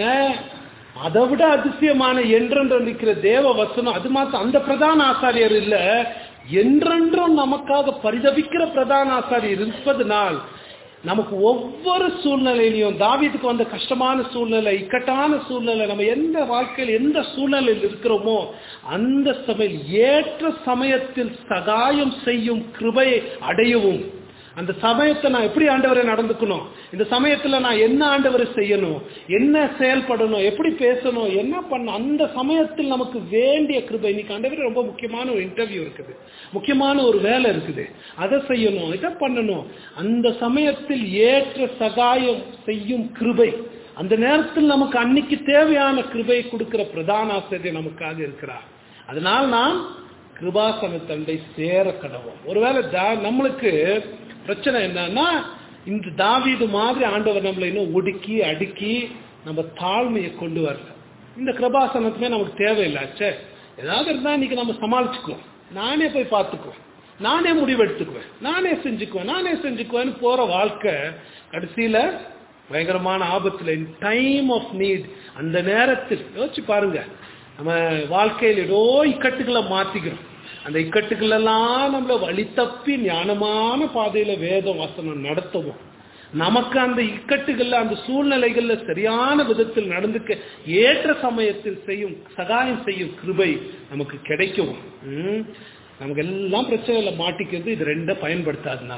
அதை விட அதிசயமான என்றென்று நிற்கிற தேவ வசனம் அது மாத்திரம் அந்த பிரதான ஆசாரியர் இல்ல என்றென்றும் நமக்காக பரிதவிக்கிற பிரதான ஆசாரியர் இருப்பதனால் நமக்கு ஒவ்வொரு சூழ்நிலையிலையும் தாவீதுக்கு வந்த கஷ்டமான சூழ்நிலை இக்கட்டான சூழ்நிலை நம்ம எந்த வாழ்க்கையில் எந்த சூழ்நிலையில் இருக்கிறோமோ அந்த சமயம் ஏற்ற சமயத்தில் சகாயம் செய்யும் கிருபையை அடையவும் அந்த சமயத்தை நான் எப்படி ஆண்டவரை நடந்துக்கணும் இந்த சமயத்துல நான் என்ன ஆண்டவரை செய்யணும் என்ன செயல்படணும் எப்படி பேசணும் என்ன பண்ணணும் அந்த சமயத்தில் நமக்கு வேண்டிய கிருபை இன்னைக்கு ஆண்டவரே ரொம்ப முக்கியமான ஒரு இன்டர்வியூ இருக்குது முக்கியமான ஒரு வேலை இருக்குது அதை செய்யணும் இதை பண்ணணும் அந்த சமயத்தில் ஏற்ற சகாயம் செய்யும் கிருபை அந்த நேரத்தில் நமக்கு அன்னைக்கு தேவையான கிருபை கொடுக்கிற பிரதான ஆசிரியர் நமக்காக இருக்கிறார் அதனால் நாம் கிருபாசன தண்டை சேர கடவோம் ஒருவேளை தா- நம்மளுக்கு பிரச்சனை என்னன்னா இந்த தாவீது மாதிரி ஆண்டவர் நம்மளை இன்னும் ஒடுக்கி அடுக்கி நம்ம தாழ்மையை கொண்டு வரல இந்த கிருபாசனத்துமே நமக்கு தேவையில்லாச்சே ஏதாவது இருந்தா இன்னைக்கு நம்ம சமாளிச்சுக்குவோம் நானே போய் பார்த்துக்குவேன் நானே முடிவெடுத்துக்குவேன் நானே செஞ்சுக்குவேன் நானே செஞ்சுக்குவேன்னு போற வாழ்க்கை கடைசியில பயங்கரமான ஆபத்துல இன் டைம் ஆஃப் நீட் அந்த நேரத்தில் யோசிச்சு பாருங்க நம்ம வாழ்க்கையில் ஏதோ இக்கட்டுகளை மாத்திக்கிறோம் அந்த இக்கட்டுகள் எல்லாம் நம்மள வழி தப்பி ஞானமான பாதையில வேதம் வசனம் நடத்தவும் நமக்கு அந்த இக்கட்டுகள்ல அந்த சூழ்நிலைகள்ல சரியான விதத்தில் நடந்துக்க ஏற்ற சமயத்தில் செய்யும் சகாயம் செய்யும் கிருபை நமக்கு கிடைக்கும் ம். நமக்கு எல்லாம் பிரச்சனையில மாட்டிக்கிறது இது ரெண்ட பயன்படுத்தாதுனால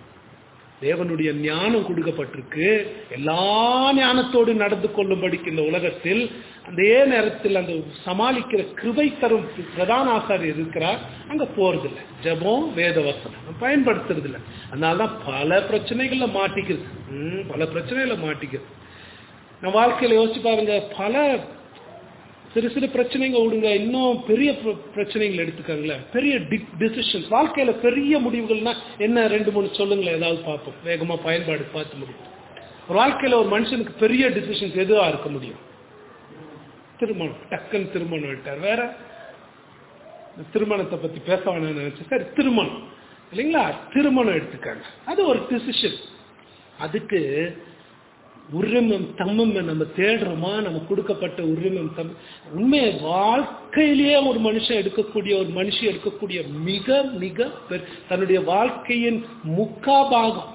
தேவனுடைய ஞானம் கொடுக்கப்பட்டிருக்கு எல்லா ஞானத்தோடு நடந்து கொள்ளும்படிக்கு இந்த உலகத்தில் அதே நேரத்தில் அந்த சமாளிக்கிற கிருபை தரும் பிரதான ஆசாரியர் இருக்கிறார் அங்க போறதில்லை ஜெபம் வேதவசனம் பயன்படுத்துறது இல்லை அதனாலதான் பல பிரச்சனைகள்ல மாட்டிக்கிறது ம், பல பிரச்சனைகளை மாட்டிக்கிறது நம்ம வாழ்க்கையில யோசிச்சு பாருங்க பல சிறு சிறு பிரச்சனைங்க விடுங்க இன்னும் பெரிய பிர- பிரச்சனைகள் எடுத்துக்கங்களேன் பெரிய டிசிஷன்ஸ் வாழ்க்கையில பெரிய முடிவுகள்னா என்ன ரெண்டு மூணு சொல்லுங்களேன் ஏதாவது பார்ப்போம் வேகமா பயன்பாடு பார்த்து முடியும் ஒரு வாழ்க்கையில ஒரு மனுஷனுக்கு பெரிய டிசிஷன்ஸ் எதுவா இருக்க முடியும் திருமணம் டக்குன்னு திருமணம் விட்டார் வேற இந்த திருமணத்தை பத்தி பேச வேணாம்னு நினைச்சேன் சரி திருமணம் இல்லைங்களா திருமணம் எடுத்துக்காங்க அது ஒரு டிசிஷன் அதுக்கு உரிமம் தம்மம் நம்ம தேடுறோமா நம்ம கொடுக்கப்பட்ட உரிமம் தம் உண்மையை வாழ்க்கையிலேயே ஒரு மனுஷன் எடுக்கக்கூடிய ஒரு மனுஷி எடுக்கக்கூடிய மிக மிக பெரு- தன்னுடைய வாழ்க்கையின் முக்கா பாகம்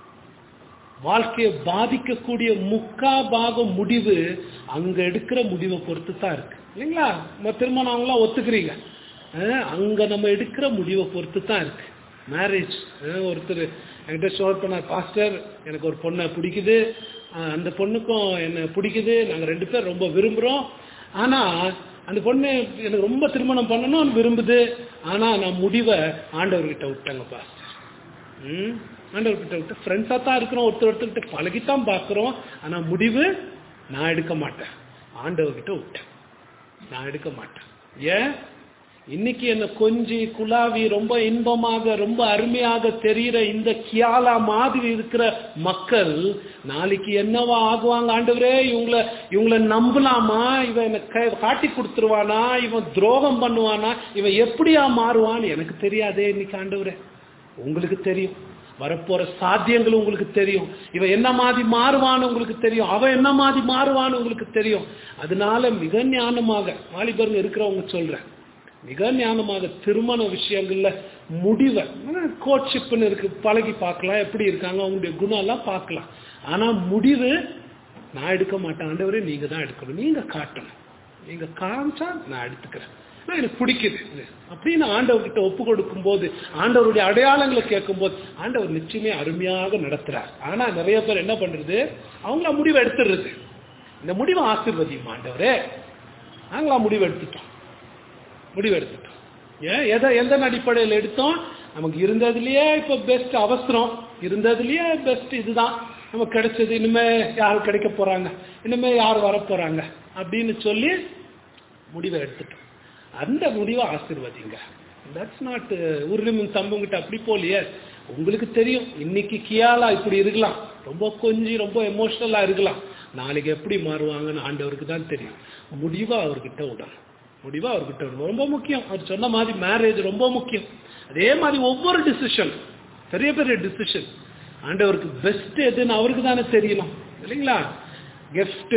வாழ்க்கையை பாதிக்கக்கூடிய முக்கா பாகம் முடிவு அங்க எடுக்கிற முடிவை பொறுத்து தான் இருக்கு இல்லைங்களா நம்ம திருமணம் அவங்களாம் ஒத்துக்கிறீங்க அஹ் அங்க நம்ம எடுக்கிற முடிவை பொறுத்து தான் இருக்கு மேரேஜ் ஒருத்தர் என்கிட்ட ஷோர் பண்ணார் பாஸ்டர் எனக்கு ஒரு பொண்ணை பிடிக்குது அஹ் அந்த பொண்ணுக்கும் என்ன பிடிக்குது நாங்க ரெண்டு பேர் ரொம்ப விரும்புறோம் ஆனா அந்த பொண்ணு எனக்கு ரொம்ப திருமணம் பண்ணணும்னு விரும்புது ஆனா நான் முடிவை ஆண்டவர்கிட்ட விட்டேங்க பாஸ்டர் ம் ஆண்டவர்கிட்ட விட்டு ஃப்ரெண்ட்ஸாக தான் இருக்கிறோம் ஒருத்தர் ஒருத்தர்கிட்ட பழகித்தான் பார்க்குறோம் ஆனா முடிவு நான் எடுக்க மாட்டேன் ஆண்டவர்கிட்ட விட்டேன் நான் எடுக்க மாட்டேன் ஏன் இன்னைக்கு என்ன கொஞ்சி குலாவி ரொம்ப இன்பமாக ரொம்ப அருமையாக தெரிகிற இந்த கியாலா மாதிரி இருக்கிற மக்கள் நாளைக்கு என்னவா ஆகுவாங்க ஆண்டவரே இவங்கள இவங்கள நம்பலாமா இவன் என்ன க- காட்டி கொடுத்துருவானா இவன் துரோகம் பண்ணுவானா இவன் எப்படியா மாறுவான்னு எனக்கு தெரியாதே இன்னைக்கு ஆண்டவரே உங்களுக்கு தெரியும் வரப்போற சாத்தியங்கள் உங்களுக்கு தெரியும் இவன் என்ன மாதிரி மாறுவான்னு உங்களுக்கு தெரியும் அவன் என்ன மாதிரி மாறுவான்னு உங்களுக்கு தெரியும் அதனால மிக ஞானமாக வாலிபருங்க இருக்கிறவங்க சொல்றேன் மிக ஞானமாக திருமண விஷயங்கள்ல முடிவை கோட்ஷிப்னு இருக்கு பழகி பார்க்கலாம் எப்படி இருக்காங்க அவங்களுடைய குணம் எல்லாம் பார்க்கலாம் ஆனா முடிவு நான் எடுக்க மாட்டேன் ஆண்டவரே நீங்க தான் எடுக்கணும் நீங்க காட்டணும் நீங்க காமிச்சா நான் எடுத்துக்கிறேன் ஆனா எனக்கு பிடிக்குது இது. அப்படின்னு ஆண்டவர்கிட்ட ஒப்பு கொடுக்கும் போது ஆண்டவருடைய அடையாளங்களை கேட்கும் போது ஆண்டவர் நிச்சயமே அருமையாக நடத்துறார் ஆனா நிறைய பேர் என்ன பண்றது அவங்கள முடிவு எடுத்துடுறது இந்த முடிவை ஆசீர்வதியும் ஆண்டவரே நாங்களா முடிவு எடுத்துட்டோம் முடிவு எடுத்துட்டோம் ஏன் எதை எந்த அடிப்படையில் எடுத்தோம் நமக்கு இருந்ததுலயே இப்ப பெஸ்ட் அவசரம் இருந்ததுலயே பெஸ்ட் இதுதான் நமக்கு கிடைச்சது இனிமே யார் கிடைக்க போறாங்க இனிமே யார் வர போறாங்க அப்படின்னு சொல்லி முடிவை எடுத்துட்டோம் அந்த முடிவை ஆசீர்வதிங்க தட்ஸ் நாட் உருளிமின் தம்பங்கிட்ட அப்படி போலியே உங்களுக்கு தெரியும் இன்னைக்கு கியாலா இப்படி இருக்கலாம் ரொம்ப கொஞ்சம் ரொம்ப எமோஷனலா இருக்கலாம் நாளைக்கு எப்படி மாறுவாங்கன்னு ஆண்டவருக்கு தான் தெரியும் முடிவை அவர்கிட்ட விடணும் முடிவா அவர்கிட்ட விடணும் ரொம்ப முக்கியம் அவர் சொன்ன மாதிரி மேரேஜ் ரொம்ப முக்கியம் அதே மாதிரி ஒவ்வொரு டிசிஷன் பெரிய பெரிய டிசிஷன் ஆண்டவருக்கு பெஸ்ட் எதுன்னு அவருக்கு தானே தெரியணும் இல்லைங்களா கிஃப்ட்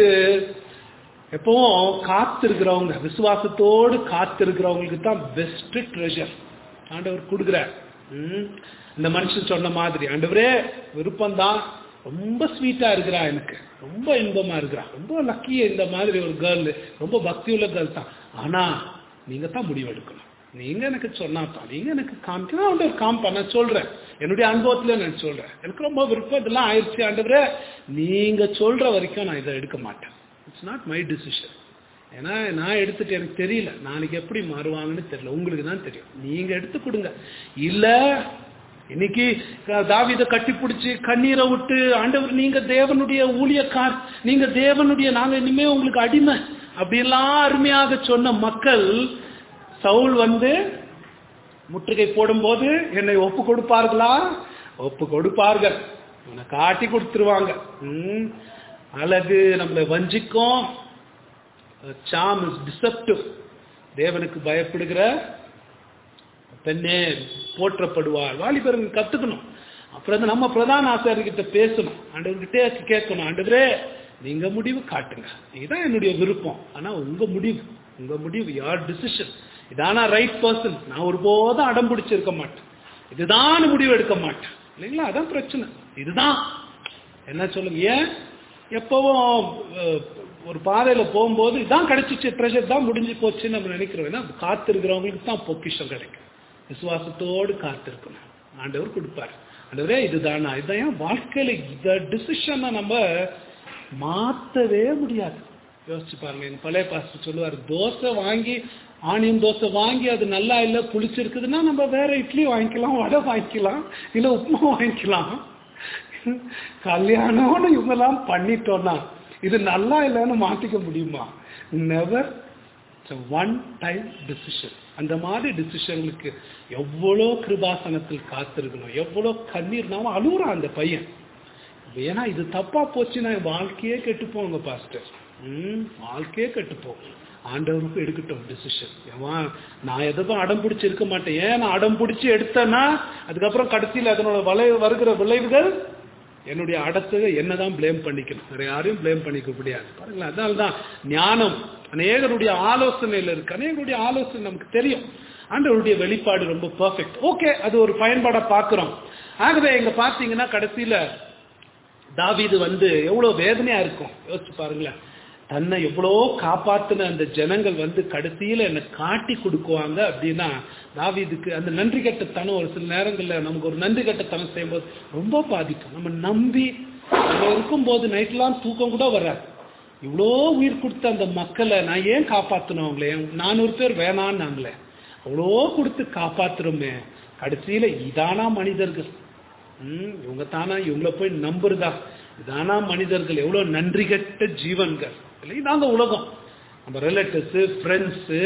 எப்பவும் காத்திருக்கிறவங்க விசுவாசத்தோடு காத்திருக்கிறவங்களுக்கு தான் பெஸ்ட் ட்ரெஷர் ஆண்டவர் கொடுக்குறார் ம். இந்த மனுஷன் சொன்ன மாதிரி ஆண்டவரே விருப்பம்தான் ரொம்ப ஸ்வீட்டா இருக்கிறா எனக்கு ரொம்ப இன்பமா இருக்கிறா ரொம்ப லக்கி இந்த மாதிரி ஒரு கேர்ள் ரொம்ப பக்தியுள்ள கேர்ள் தான் ஆனா நீங்க தான் முடிவெடுக்கணும் நீங்க எனக்கு சொன்னாதான் நீங்க எனக்கு காமிக்கணும் ஆண்டவர் காமிப்பா நான் சொல்றேன் என்னுடைய அனுபவத்துல நான் சொல்றேன் எனக்கு ரொம்ப விருப்பம் இதெல்லாம் ஆயிடுச்சு ஆண்டவரே நீங்க சொல்ற வரைக்கும் நான் இதை எடுக்க மாட்டேன் இட்ஸ் நாட் மை டிசிஷன் ஏன்னா நான் எடுத்துட்டு எனக்கு தெரியல நாளைக்கு எப்படி மாறுவாங்கன்னு தெரியல உங்களுக்கு தான் தெரியும் நீங்க எடுத்து கொடுங்க இல்ல இன்னைக்கு தாவித கட்டி பிடிச்சி கண்ணீரை விட்டு ஆண்டவர் நீங்க தேவனுடைய ஊழியக்கார் நீங்க தேவனுடைய நாங்க இனிமே உங்களுக்கு அடிமை அப்படியெல்லாம் அருமையாக சொன்ன மக்கள் சவுல் வந்து முற்றுகை போடும்போது என்னை ஒப்பு கொடுப்பார்களா ஒப்பு கொடுப்பார்கள் உன்னை காட்டி கொடுத்துருவாங்க ம். அழகு நம்மளை வஞ்சிக்கும் சாம் இஸ் டிசப்டிவ் தேவனுக்கு பயப்படுகிற பெண்ணே போற்றப்படுவார் வாலிபருங்க கத்துக்கணும் அப்புறம் வந்து நம்ம பிரதான ஆசாரிகிட்ட பேசணும் ஆண்டவர்கிட்டே கேட்கணும் ஆண்டவரே நீங்க முடிவு காட்டுங்க இதுதான் என்னுடைய விருப்பம் ஆனா உங்க முடிவு உங்க முடிவு யார் டிசிஷன் இதானா ரைட் பர்சன் நான் ஒருபோதும் அடம் பிடிச்சிருக்க மாட்டேன் இதுதான் முடிவு எடுக்க மாட்டேன் இல்லைங்களா அதான் பிரச்சனை இதுதான் என்ன சொல்லுங்க ஏன் எப்பவும் அஹ், ஒரு பாதையில போகும்போது இதான் கிடைச்சிச்சு ட்ரெஷர் தான் முடிஞ்சு போச்சுன்னு நம்ம நினைக்கிறோம் ஏன்னா காத்திருக்கிறவங்களுக்கு தான் பொக்கிஷம் கிடைக்கும் விசுவாசத்தோடு காத்திருக்கணும் ஆண்டவர் கொடுப்பார் ஆண்டவரே இதுதானா இதுதான் ஏன் வாழ்க்கையில இந்த டிசிஷனை நம்ம மாத்தவே முடியாது யோசிச்சு பாருங்க எங்க பழைய பாஸ்டர் சொல்லுவார் தோசை வாங்கி ஆனியன் தோசை வாங்கி அது நல்லா இல்லை புளிச்சிருக்குதுன்னா நம்ம வேற இட்லி வாங்கிக்கலாம் வடை வாங்கிக்கலாம் இல்ல உப்புமா வாங்கிக்கலாம் கல்யாணம்னு இவங்கெல்லாம் பண்ணிட்டோம்னா இது நல்லா இல்லைன்னு மாத்திக்க முடியுமா நெவர் ஒன் டைம் டிசிஷன் அந்த மாதிரி டிசிஷனுக்கு எவ்வளோ கிருபாசனத்தில் காத்திருக்கணும் எவ்வளோ கண்ணீர் நாம அழுகுறான் அந்த பையன் ஏன்னா இது தப்பா போச்சுன்னா என் வாழ்க்கையே கெட்டு போங்க பாஸ்டர் ம் வாழ்க்கையே கெட்டு போகும் ஆண்டவருக்கும் எடுக்கட்டும் டிசிஷன் ஏன் நான் எதுவும் அடம் பிடிச்சி இருக்க மாட்டேன் ஏன் நான் அடம் பிடிச்சி எடுத்தேன்னா அதுக்கப்புறம் கடைசியில் அதனோட வளை வருகிற விளைவுகள் என்னுடைய அடத்தை என்னதான் ப்ளேம் பண்ணிக்கணும் வேற யாரையும் ப்ளேம் பண்ணிக்க முடியாது பாருங்களேன் அதனால தான் ஞானம் அநேகருடைய ஆலோசனையில் இருக்கு அநேகருடைய ஆலோசனை நமக்கு தெரியும் ஆண்டவருடைய வெளிப்பாடு ரொம்ப பர்ஃபெக்ட் ஓகே அது ஒரு பயன்பாடா பார்க்கிறோம் ஆகவே இங்க பார்த்தீங்கன்னா கடைசியில தாவீது வந்து எவ்வளவு வேதனையா இருக்கும் யோசிச்சு பாருங்களேன் தன்னை எவ்வளோ காப்பாத்தின அந்த ஜனங்கள் வந்து கடைசியில என்னை காட்டி கொடுக்குவாங்க அப்படின்னா தாவீதுக்கு அந்த நன்றி கட்டத்தனம் ஒரு சில நேரங்கள்ல நமக்கு ஒரு நன்றி கட்டத்தனம் செய்யும்போது ரொம்ப பாதிக்கும் நம்ம நம்பி நம்ம இருக்கும்போது நைட்லாம் தூக்கம் கூட வராது இவ்வளோ உயிர் கொடுத்த அந்த மக்களை நான் ஏன் காப்பாற்றணும் அவங்களே நானூறு பேர் வேணான்னாங்களே அவ்வளோ கொடுத்து காப்பாத்துறோமே கடைசியில இதானா மனிதர்கள் ம் இவங்க தானா இவங்கள போய் நம்புறதா இதானா மனிதர்கள் எவ்வளவு நன்றி கெட்ட ஜீவன்கள் இல்லை இதாங்க உலகம் நம்ம ரிலேட்டிவ்ஸு ஃப்ரெண்ட்ஸு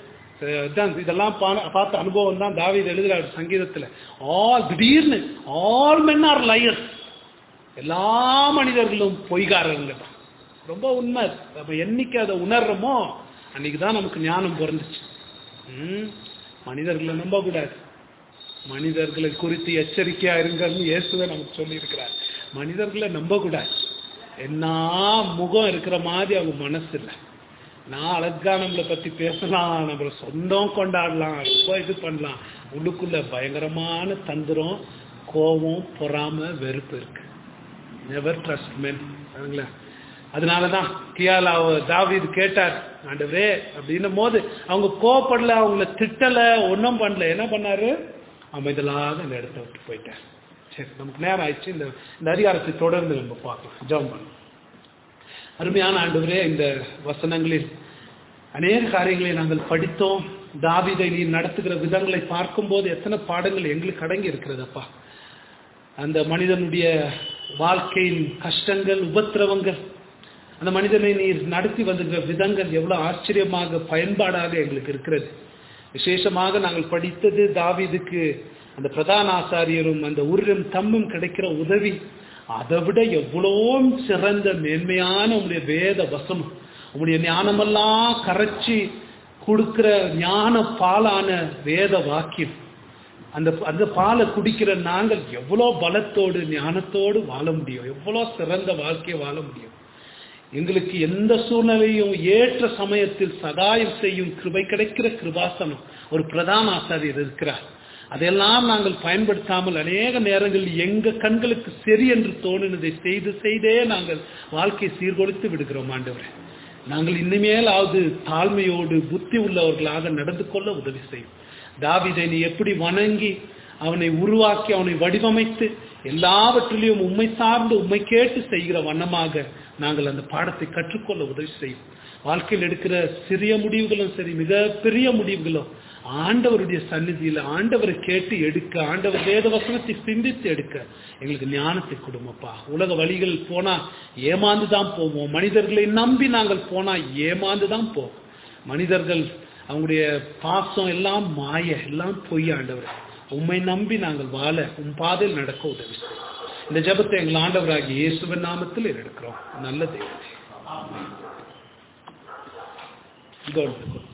இதான் இதெல்லாம் பா- பார்த்த அனுபவம் தான் தாவீது எழுதுறாரு சங்கீதத்துல ஆல் திடீர்னு ஆல் மென் ஆர் லயர்ஸ் எல்லா மனிதர்களும் பொய்காரங்க தான் ரொம்ப உண்மை நம்ம என்னைக்கு அதை உணர்றோமோ அன்னைக்கு தான் நமக்கு ஞானம் பிறந்துச்சு ம் மனிதர்களை நம்பக்கூடாது மனிதர்களை குறித்து எச்சரிக்கையா இருங்கன்னு இயேசுவே நமக்கு சொல்லி இருக்கிறார் மனிதர்களை நம்பக்கூடாது என்ன முகம் இருக்கிற மாதிரி அவங்க மனசு இல்லை நான் அழகா நம்மளை பத்தி பேசலாம் நம்மள சொந்தம் கொண்டாடலாம் ரொம்ப இது பண்ணலாம் உள்ளுக்குள்ள பயங்கரமான தந்திரம் கோபம் பொறாம வெறுப்பு இருக்கு நெவர் ட்ரஸ்ட் மென் அதனாலதான் கியாலா தாவீது கேட்டார் ஆண்டவரே அப்படின்னும் போது அவங்க கோவப்படல அவங்கள திட்டல ஒன்றும் பண்ணல என்ன பண்ணாரு அமைதலாக அந்த இடத்த விட்டு போயிட்டார் சரி நமக்கு நேரம் ஆயிடுச்சு இந்த இந்த அதிகாரத்தை தொடர்ந்து நம்ம பார்க்கலாம் ஜெபம் பண்ணலாம் அருமையான ஆண்டவரே இந்த வசனங்களில் அநேக காரியங்களை நாங்கள் படித்தோம் தாவீதை நீ நடத்துகிற விதங்களை பார்க்கும்போது எத்தனை பாடங்கள் எங்களுக்கு அடங்கி இருக்கிறதப்பா அந்த மனிதனுடைய வாழ்க்கையின் கஷ்டங்கள் உபத்திரவங்கள் அந்த மனிதனை நீர் நடத்தி வந்துகிற விதங்கள் எவ்வளவு ஆச்சரியமாக பயன்பாடாக எங்களுக்கு இருக்கிறது விசேஷமாக நாங்கள் படித்தது தாவீதுக்கு அந்த பிரதான ஆசாரியரும் அந்த உருளும் தம்மும் கிடைக்கிற உதவி அதை விட எவ்வளோ சிறந்த மேன்மையான உங்களுடைய வேத வசனம் உங்களுடைய ஞானமெல்லாம் கரைச்சி கொடுக்கிற ஞான பாலான வேத வாக்கியம் அந்த அந்த பாலை குடிக்கிற நாங்கள் எவ்வளோ பலத்தோடு ஞானத்தோடு வாழ முடியும் எவ்வளோ சிறந்த வாழ்க்கையை வாழ முடியும் எங்களுக்கு எந்த சூழ்நிலையும் ஏற்ற சமயத்தில் சகாயம் செய்யும் கிருபை கிடைக்கிற கிருபாசனம் ஒரு பிரதான ஆசாரியர் இருக்கிறார் அதையெல்லாம் நாங்கள் பயன்படுத்தாமல் அநேக நேரங்களில் எங்க கண்களுக்கு சரி என்று தோணினதை செய்து செய்தே நாங்கள் வாழ்க்கையை சீர்கொடுத்து விடுகிறோம் ஆண்டவரே நாங்கள் இனிமேலாவது தாழ்மையோடு புத்தி உள்ளவர்களாக நடந்து கொள்ள உதவி செய்யும் தாவீதை நீ எப்படி வணங்கி அவனை உருவாக்கி அவனை வடிவமைத்து எல்லாவற்றிலையும் உண்மை சார்ந்து உண்மை கேட்டு செய்கிற வண்ணமாக நாங்கள் அந்த பாடத்தை கற்றுக்கொள்ள உதவி செய்யும் வாழ்க்கையில் எடுக்கிற சிறிய முடிவுகளும் சரி மிக பெரிய முடிவுகளும் ஆண்டவருடைய சந்நிதியில் ஆண்டவரை கேட்டு எடுக்க ஆண்டவர் வேத வசனத்தை சிந்தித்து எடுக்க எங்களுக்கு ஞானத்தை கொடுமப்பா உலக வழிகள் போனா ஏமாந்து தான் போவோம் மனிதர்களை நம்பி நாங்கள் போனா ஏமாந்து தான் போவோம் மனிதர்கள் அவங்களுடைய பாசம் எல்லாம் மாய எல்லாம் பொய் ஆண்டவர் உம்மை நம்பி நாங்கள் வாழ உன் பாதையில் நடக்க உதவி செய்யும் இந்த ஜெபத்தை எங்கள் ஆண்டவராகிய இயேசுவின் நாமத்தில் எடுக்கிறோம் நல்ல தேவனே God.